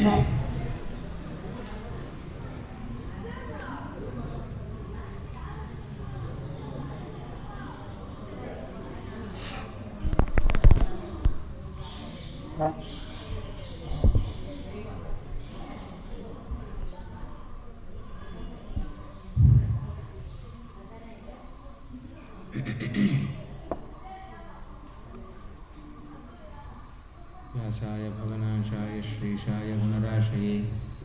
व्यासाय भवनाशाय श्रीशाय गुणराशये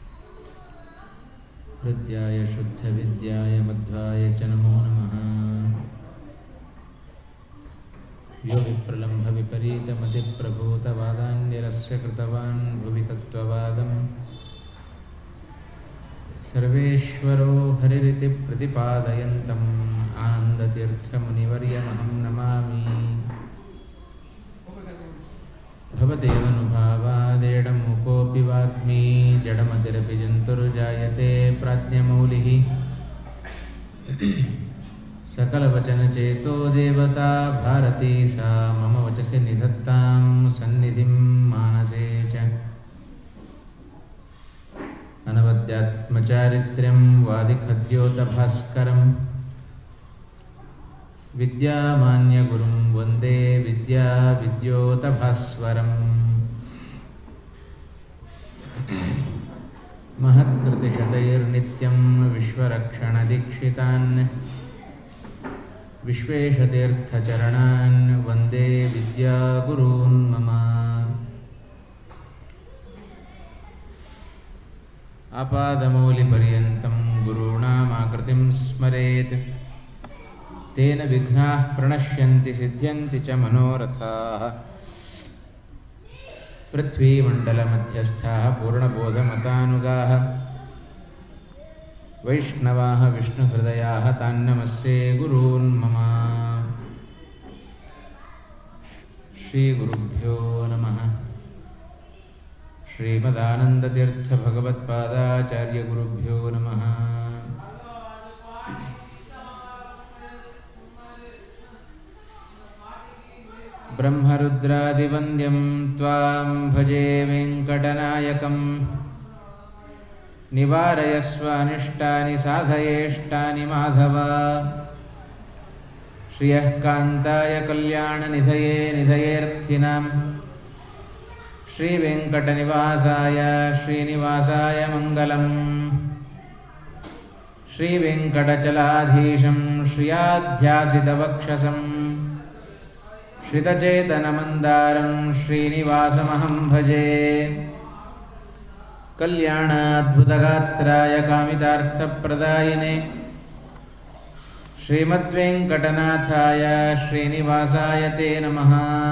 हृद्याय शुद्धविद्याय मध्वाय च नमो नमः यो विप्रलम्भविपरीतमतिप्रभूतवादान्यरस्य कृतवान् भुवि तत्त्ववादम् सर्वेश्वरो हरिरिति प्रतिपादयन्तम् आनन्दतीर्थमुनिवर्यमहं नमामि भवदेवनुभावादेडमुकोऽपि वाग्मी जडमतिरपि जन्तुर्जायते प्राज्ञमौलिः सकलवचनचेतो देवता भारती सा मम वचसि निधत्तां सन्निधिं मानसे च अनवद्यात्मचारित्र्यं वादिखद्योतभास्करं विद्यामान्यगुरुं वन्दे विद्याविद्योतभास्वरम् महत्कृतिशतैर्नित्यं विश्वरक्षणदीक्षितान् विश्वेशतीर्थचरणान् वन्दे विद्यागुरून् मम आपादमौलिपर्यन्तं गुरूणामाकृतिं स्मरेत् तेन विघ्नाः प्रणश्यन्ति सिद्ध्यन्ति च मनोरथाः पृथ्वीमण्डलमध्यस्थाः पूर्णबोधमतानुगाः वैष्णवाः विष्णुहृदयाः तान्नमस्ये गुरून् मम श्रीगुरुभ्यो नमः श्रीमदानन्दतीर्थभगवत्पादाचार्यगुरुभ्यो नमः ब्रह्मरुद्रादिवन्द्यं त्वां भजे वेङ्कटनायकम् निवारयस्वानिष्टानि साधयेष्टानि माधव श्रियः कान्ताय कल्याणनिधये निधयेऽर्थिनां श्रीवेङ्कटनिवासाय श्रीनिवासाय मङ्गलम् श्रीवेङ्कटचलाधीशं श्रियाध्यासितवक्षसं श्रितचेतनमन्दारं श्रीनिवासमहं भजे कल्याणाद्भुतगात्राय कामितार्थप्रदायिने श्रीमद्वेङ्कटनाथाय श्रीनिवासाय ते नमः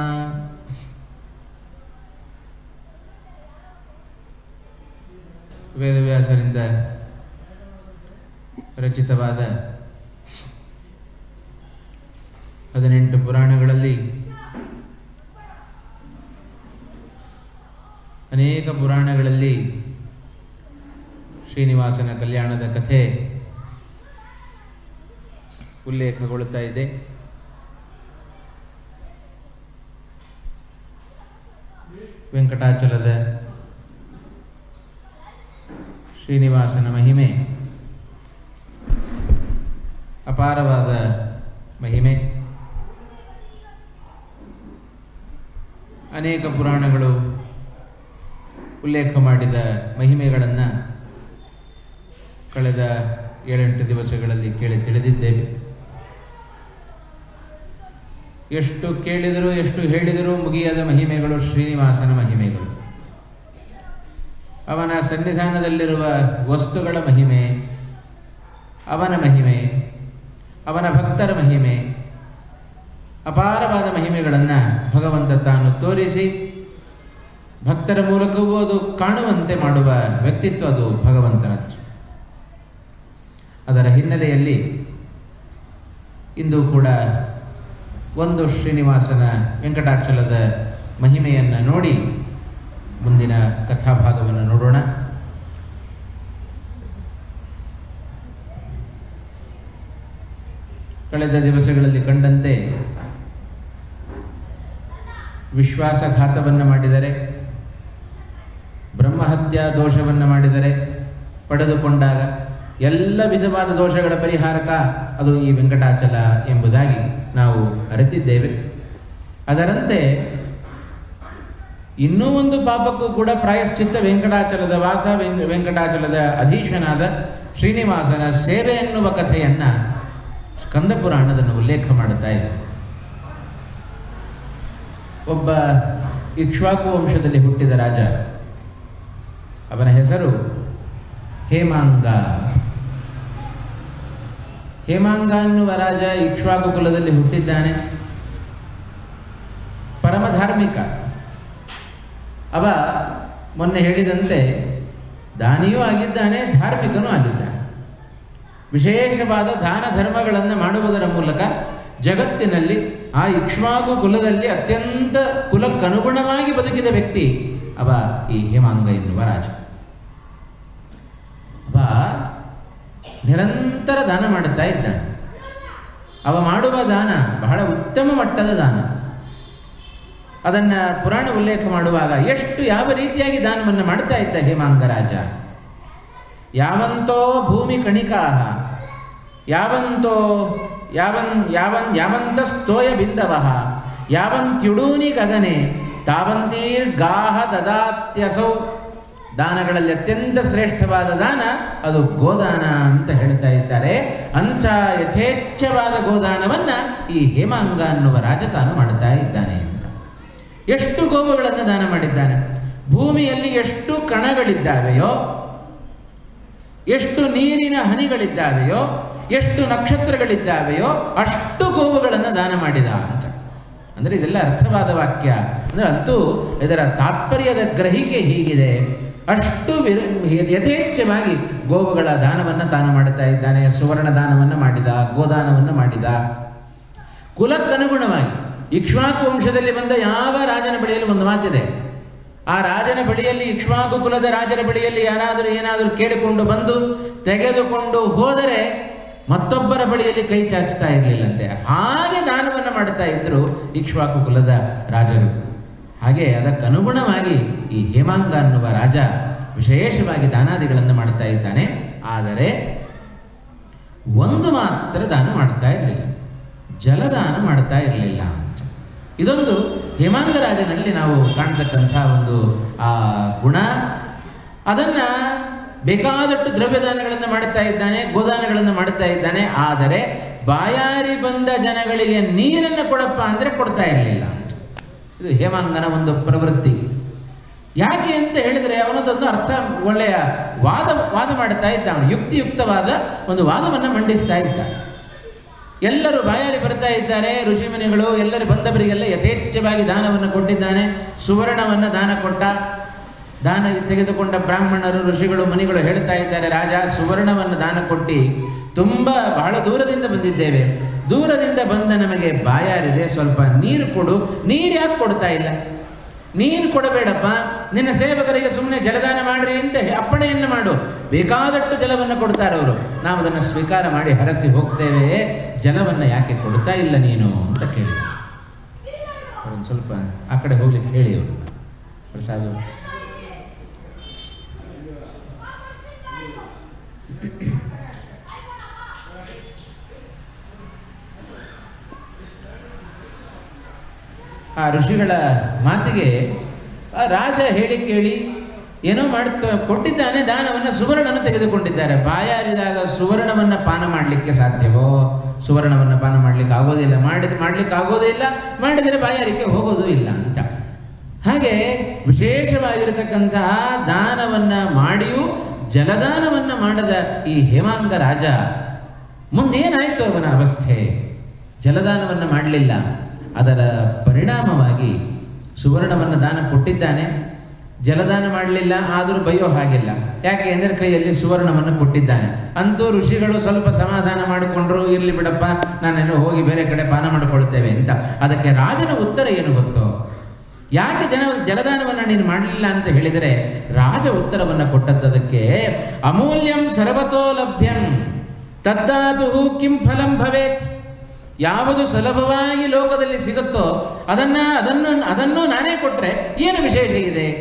ವೇದವ್ಯಾಸರಿಂದ ರಚಿತವಾದ ಹದಿನೆಂಟು ಪುರಾಣಗಳಲ್ಲಿ ಅನೇಕ ಪುರಾಣಗಳಲ್ಲಿ ಶ್ರೀನಿವಾಸನ ಕಲ್ಯಾಣದ ಕಥೆ ಉಲ್ಲೇಖಗೊಳ್ಳುತ್ತಾ ಇದೆ ವೆಂಕಟಾಚಲದ ಶ್ರೀನಿವಾಸನ ಮಹಿಮೆ ಅಪಾರವಾದ ಮಹಿಮೆ ಅನೇಕ ಪುರಾಣಗಳು ಉಲ್ಲೇಖ ಮಾಡಿದ ಮಹಿಮೆಗಳನ್ನು ಕಳೆದ ಏಳೆಂಟು ದಿವಸಗಳಲ್ಲಿ ಕೇಳಿ ತಿಳಿದಿದ್ದೇವೆ ಎಷ್ಟು ಕೇಳಿದರೂ ಎಷ್ಟು ಹೇಳಿದರೂ ಮುಗಿಯದ ಮಹಿಮೆಗಳು ಶ್ರೀನಿವಾಸನ ಮಹಿಮೆಗಳು ಅವನ ಸನ್ನಿಧಾನದಲ್ಲಿರುವ ವಸ್ತುಗಳ ಮಹಿಮೆ ಅವನ ಮಹಿಮೆ ಅವನ ಭಕ್ತರ ಮಹಿಮೆ ಅಪಾರವಾದ ಮಹಿಮೆಗಳನ್ನು ಭಗವಂತ ತಾನು ತೋರಿಸಿ ಭಕ್ತರ ಮೂಲಕವೂ ಅದು ಕಾಣುವಂತೆ ಮಾಡುವ ವ್ಯಕ್ತಿತ್ವ ಅದು ಭಗವಂತನದ್ದು ಅದರ ಹಿನ್ನೆಲೆಯಲ್ಲಿ ಇಂದು ಕೂಡ ಒಂದು ಶ್ರೀನಿವಾಸನ ವೆಂಕಟಾಚಲದ ಮಹಿಮೆಯನ್ನು ನೋಡಿ ಮುಂದಿನ ಕಥಾಭಾಗವನ್ನು ನೋಡೋಣ ಕಳೆದ ದಿವಸಗಳಲ್ಲಿ ಕಂಡಂತೆ ವಿಶ್ವಾಸಘಾತವನ್ನು ಮಾಡಿದರೆ ಬ್ರಹ್ಮಹತ್ಯೆ ಸಾಮರ್ಥ್ಯ ದೋಷವನ್ನು ಮಾಡಿದರೆ ಪಡೆದುಕೊಂಡಾಗ ಎಲ್ಲ ವಿಧವಾದ ದೋಷಗಳ ಪರಿಹಾರಕ ಅದು ಈ ವೆಂಕಟಾಚಲ ಎಂಬುದಾಗಿ ನಾವು ಅರಿತಿದ್ದೇವೆ ಅದರಂತೆ ಇನ್ನೂ ಒಂದು ಪಾಪಕ್ಕೂ ಕೂಡ ಪ್ರಾಯಶ್ಚಿತ್ತ ವೆಂಕಟಾಚಲದ ವಾಸ ವೆಂಕ- ವೆಂಕಟಾಚಲದ ಅಧೀಶನಾದ ಶ್ರೀನಿವಾಸನ ಸೇವೆ ಎನ್ನುವ ಕಥೆಯನ್ನು ಸ್ಕಂದ ಪುರಾಣದನ್ನು ಉಲ್ಲೇಖ ಮಾಡುತ್ತಾ ಇದೆ ಒಬ್ಬ ಇಕ್ಷ್ವಾಕು ವಂಶದಲ್ಲಿ ಹುಟ್ಟಿದ ರಾಜ ಅವನ ಹೆಸರು ಹೇಮಾಂಗ ಹೇಮಾಂಗ ಎನ್ನುವ ರಾಜ ಇಕ್ಷ್ವಾಕು ಕುಲದಲ್ಲಿ ಹುಟ್ಟಿದ್ದಾನೆ ಪರಮ ಧಾರ್ಮಿಕ ಅವ ಮೊನ್ನೆ ಹೇಳಿದಂತೆ ದಾನಿಯೂ ಆಗಿದ್ದಾನೆ ಧಾರ್ಮಿಕನೂ ಆಗಿದ್ದಾನೆ ವಿಶೇಷವಾದ ದಾನ ಧರ್ಮಗಳನ್ನು ಮಾಡುವುದರ ಮೂಲಕ ಜಗತ್ತಿನಲ್ಲಿ ಆ ಇಕ್ಷ್ವಾಕು ಕುಲದಲ್ಲಿ ಅತ್ಯಂತ ಕುಲಕ್ಕನುಗುಣವಾಗಿ ಬದುಕಿದ ವ್ಯಕ್ತಿ ಅವ ಈ ಹೇಮಾಂಗ ಎನ್ನುವ ರಾಜ ಅವ ನಿರಂತರ ದಾನ ಮಾಡುತ್ತಾ ಇದ್ದಾನೆ ಅವ ಮಾಡುವ ದಾನ ಬಹಳ ಉತ್ತಮ ಮಟ್ಟದ ದಾನ ಅದನ್ನು ಪುರಾಣ ಉಲ್ಲೇಖ ಮಾಡುವಾಗ ಎಷ್ಟು ಯಾವ ರೀತಿಯಾಗಿ ದಾನವನ್ನು ಮಾಡ್ತಾ ಇದ್ದ ಹೇಮಾಂಗ ರಾಜ ಯಾವಂತೋ ಭೂಮಿ ಕಣಿಕಾಹ ಯಾವಂತೋ ಯಾವನ್ ಯಾವನ್ ಯಾವಂತ ಸ್ತೋಯ ಬಿಂದವಃ ಯಾವಂತ್ಯುಡೂನಿ ಗಗನೆ ತಾವಂತೀರ್ ಗಾಹ ದದಾತ್ಯಸೌ ದಾನಗಳಲ್ಲಿ ಅತ್ಯಂತ ಶ್ರೇಷ್ಠವಾದ ದಾನ ಅದು ಗೋದಾನ ಅಂತ ಹೇಳ್ತಾ ಇದ್ದಾರೆ ಅಂಥ ಯಥೇಚ್ಛವಾದ ಗೋದಾನವನ್ನು ಈ ಹೇಮಾಂಗ ಅನ್ನುವ ರಾಜ ತಾನು ಮಾಡುತ್ತಾ ಇದ್ದಾನೆ ಅಂತ ಎಷ್ಟು ಗೋವುಗಳನ್ನು ದಾನ ಮಾಡಿದ್ದಾನೆ ಭೂಮಿಯಲ್ಲಿ ಎಷ್ಟು ಕಣಗಳಿದ್ದಾವೆಯೋ ಎಷ್ಟು ನೀರಿನ ಹನಿಗಳಿದ್ದಾವೆಯೋ ಎಷ್ಟು ನಕ್ಷತ್ರಗಳಿದ್ದಾವೆಯೋ ಅಷ್ಟು ಗೋವುಗಳನ್ನು ದಾನ ಮಾಡಿದ ಅಂತ ಅಂದರೆ ಇದೆಲ್ಲ ಅರ್ಥವಾದ ವಾಕ್ಯ ಅಂದರೆ ಅಂತೂ ಇದರ ತಾತ್ಪರ್ಯದ ಗ್ರಹಿಕೆ ಹೀಗಿದೆ ಅಷ್ಟು ವಿರ- ಯಥೇಚ್ಛವಾಗಿ ಗೋವುಗಳ ದಾನವನ್ನು ತಾನು ಮಾಡುತ್ತಾ ಇದ್ದಾನೆ ಸುವರ್ಣ ದಾನವನ್ನು ಮಾಡಿದ ಗೋದಾನವನ್ನು ಮಾಡಿದ ಕುಲಕ್ಕನುಗುಣವಾಗಿ ಇಕ್ಷ್ವಾಕು ವಂಶದಲ್ಲಿ ಬಂದ ಯಾವ ರಾಜನ ಬಳಿಯಲ್ಲಿ ಒಂದು ಮಾತಿದೆ ಆ ರಾಜನ ಬಳಿಯಲ್ಲಿ ಇಕ್ಷ್ವಾಕು ಕುಲದ ರಾಜರ ಬಳಿಯಲ್ಲಿ ಯಾರಾದರೂ ಏನಾದರೂ ಕೇಳಿಕೊಂಡು ಬಂದು ತೆಗೆದುಕೊಂಡು ಹೋದರೆ ಮತ್ತೊಬ್ಬರ ಬಳಿಯಲ್ಲಿ ಕೈ ಚಾಚ್ತಾ ಇರಲಿಲ್ಲಂತೆ ಹಾಗೆ ದಾನವನ್ನು ಮಾಡುತ್ತಾ ಇದ್ದರು ಇಕ್ಷ್ವಾಕು ಕುಲದ ರಾಜರು ಹಾಗೆ ಅದಕ್ಕನುಗುಣವಾಗಿ ಈ ಹೇಮಾಂಗ ಅನ್ನುವ ರಾಜ ವಿಶೇಷವಾಗಿ ದಾನಾದಿಗಳನ್ನು ಮಾಡುತ್ತಾ ಇದ್ದಾನೆ ಆದರೆ ಒಂದು ಮಾತ್ರ ದಾನ ಮಾಡ್ತಾ ಇರಲಿಲ್ಲ ಜಲದಾನ ಮಾಡ್ತಾ ಇರಲಿಲ್ಲ ಅಂತ ಇದೊಂದು ಹೇಮಾಂಗ ರಾಜನಲ್ಲಿ ನಾವು ಕಾಣ್ತಕ್ಕಂಥ ಒಂದು ಆ ಗುಣ ಅದನ್ನು ಬೇಕಾದಷ್ಟು ದ್ರವ್ಯದಾನಗಳನ್ನು ಮಾಡುತ್ತಾ ಇದ್ದಾನೆ ಗೋದಾನಗಳನ್ನು ಮಾಡುತ್ತಾ ಇದ್ದಾನೆ ಆದರೆ ಬಾಯಾರಿ ಬಂದ ಜನಗಳಿಗೆ ನೀರನ್ನು ಕೊಡಪ್ಪ ಅಂದರೆ ಕೊಡ್ತಾ ಇರಲಿಲ್ಲ ಅಂತ ಇದು ಹೇಮಾಂಗನ ಒಂದು ಪ್ರವೃತ್ತಿ ಯಾಕೆ ಅಂತ ಹೇಳಿದರೆ ಅವನದೊಂದು ಅರ್ಥ ಒಳ್ಳೆಯ ವಾದ ವಾದ ಮಾಡುತ್ತಾ ಇದ್ದ ಅವನು ಯುಕ್ತಿಯುಕ್ತವಾದ ಒಂದು ವಾದವನ್ನು ಮಂಡಿಸ್ತಾ ಇದ್ದ ಎಲ್ಲರೂ ಬಾಯಾರಿ ಬರ್ತಾ ಇದ್ದಾರೆ ಋಷಿಮುನಿಗಳು ಎಲ್ಲರೂ ಬಂದವರಿಗೆಲ್ಲ ಯಥೇಚ್ಛವಾಗಿ ದಾನವನ್ನು ಕೊಟ್ಟಿದ್ದಾನೆ ಸುವರ್ಣವನ್ನು ದಾನ ಕೊಟ್ಟ ದಾನ ತೆಗೆದುಕೊಂಡ ಬ್ರಾಹ್ಮಣರು ಋಷಿಗಳು ಮುನಿಗಳು ಹೇಳ್ತಾ ಇದ್ದಾರೆ ರಾಜ ಸುವರ್ಣವನ್ನು ದಾನ ಕೊಟ್ಟು ತುಂಬ ಬಹಳ ದೂರದಿಂದ ಬಂದಿದ್ದೇವೆ ದೂರದಿಂದ ಬಂದ ನಮಗೆ ಬಾಯಾರಿದೆ ಸ್ವಲ್ಪ ನೀರು ಕೊಡು ನೀರು ಯಾಕೆ ಕೊಡ್ತಾ ಇಲ್ಲ ನೀನು ಕೊಡಬೇಡಪ್ಪ ನಿನ್ನ ಸೇವಕರಿಗೆ ಸುಮ್ಮನೆ ಜಲದಾನ ಮಾಡ್ರಿ ಅಂತ ಅಪ್ಪಣೆಯನ್ನು ಮಾಡು ಬೇಕಾದಷ್ಟು ಜಲವನ್ನು ಕೊಡ್ತಾರೆ ಅವರು ನಾವು ಅದನ್ನು ಸ್ವೀಕಾರ ಮಾಡಿ ಹರಸಿ ಹೋಗ್ತೇವೆ ಜಲವನ್ನು ಯಾಕೆ ಕೊಡ್ತಾ ಇಲ್ಲ ನೀನು ಅಂತ ಕೇಳಿದ ಒಂದು ಸ್ವಲ್ಪ ಆ ಕಡೆ ಹೋಗ್ಲಿಕ್ಕೆ ಹೇಳಿ ಅವರು ಪ್ರಸಾದ್ ಅವ್ರು. ಆ ಋಷಿಗಳ ಮಾತಿಗೆ ಆ ರಾಜ ಹೇಳಿ ಕೇಳಿ ಏನೋ ಮಾಡ್ತಾ ಕೊಟ್ಟಿದ್ದಾನೆ ದಾನವನ್ನು ಸುವರ್ಣವನ್ನು ತೆಗೆದುಕೊಂಡಿದ್ದಾರೆ ಬಾಯಾರಿದಾಗ ಸುವರ್ಣವನ್ನು ಪಾನ ಮಾಡಲಿಕ್ಕೆ ಸಾಧ್ಯವೋ ಸುವರ್ಣವನ್ನು ಪಾನ ಮಾಡಲಿಕ್ಕೆ ಆಗೋದಿಲ್ಲ ಮಾಡಿದ ಮಾಡಲಿಕ್ಕೆ ಆಗೋದೇ ಇಲ್ಲ ಮಾಡಿದರೆ ಬಾಯಾರಿಕೆ ಹೋಗೋದು ಇಲ್ಲ ಅಂತ ಹಾಗೆ ವಿಶೇಷವಾಗಿರತಕ್ಕಂತಹ ದಾನವನ್ನು ಮಾಡಿಯೂ ಜಲದಾನವನ್ನು ಮಾಡದ ಈ ಹೇಮಾಂಗ ರಾಜ ಮುಂದೇನಾಯಿತು ಅವನ ಅವಸ್ಥೆ ಜಲದಾನವನ್ನು ಮಾಡಲಿಲ್ಲ ಅದರ ಪರಿಣಾಮವಾಗಿ ಸುವರ್ಣವನ್ನು ದಾನ ಕೊಟ್ಟಿದ್ದಾನೆ ಜಲದಾನ ಮಾಡಲಿಲ್ಲ ಆದರೂ ಬೈಯೋ ಹಾಗಿಲ್ಲ ಯಾಕೆ ಅಂದರೆ ಕೈಯಲ್ಲಿ ಸುವರ್ಣವನ್ನು ಕೊಟ್ಟಿದ್ದಾನೆ ಅಂತೂ ಋಷಿಗಳು ಸ್ವಲ್ಪ ಸಮಾಧಾನ ಮಾಡಿಕೊಂಡ್ರು ಇರಲಿ ಬಿಡಪ್ಪ ನಾನೇನೋ ಹೋಗಿ ಬೇರೆ ಕಡೆ ಪಾನ ಮಾಡಿಕೊಳ್ತೇವೆ ಅಂತ ಅದಕ್ಕೆ ರಾಜನ ಉತ್ತರ ಏನು ಗೊತ್ತೋ ಯಾಕೆ ಜನ ಜಲದಾನವನ್ನು ನೀನು ಮಾಡಲಿಲ್ಲ ಅಂತ ಹೇಳಿದರೆ ರಾಜ ಉತ್ತರವನ್ನು ಕೊಟ್ಟದ್ದದಕ್ಕೆ ಅಮೂಲ್ಯಂ ಸರ್ವತೋ ಲಭ್ಯಂ ತದ್ದಾತು ಕಿಂ ಫಲಂ ಭವೇತ್ ಯಾವುದು ಸುಲಭವಾಗಿ ಲೋಕದಲ್ಲಿ ಸಿಗುತ್ತೋ ಅದನ್ನು ಅದನ್ನು ಅದನ್ನು ನಾನೇ ಕೊಟ್ಟರೆ ಏನು ವಿಶೇಷ ಇದೆ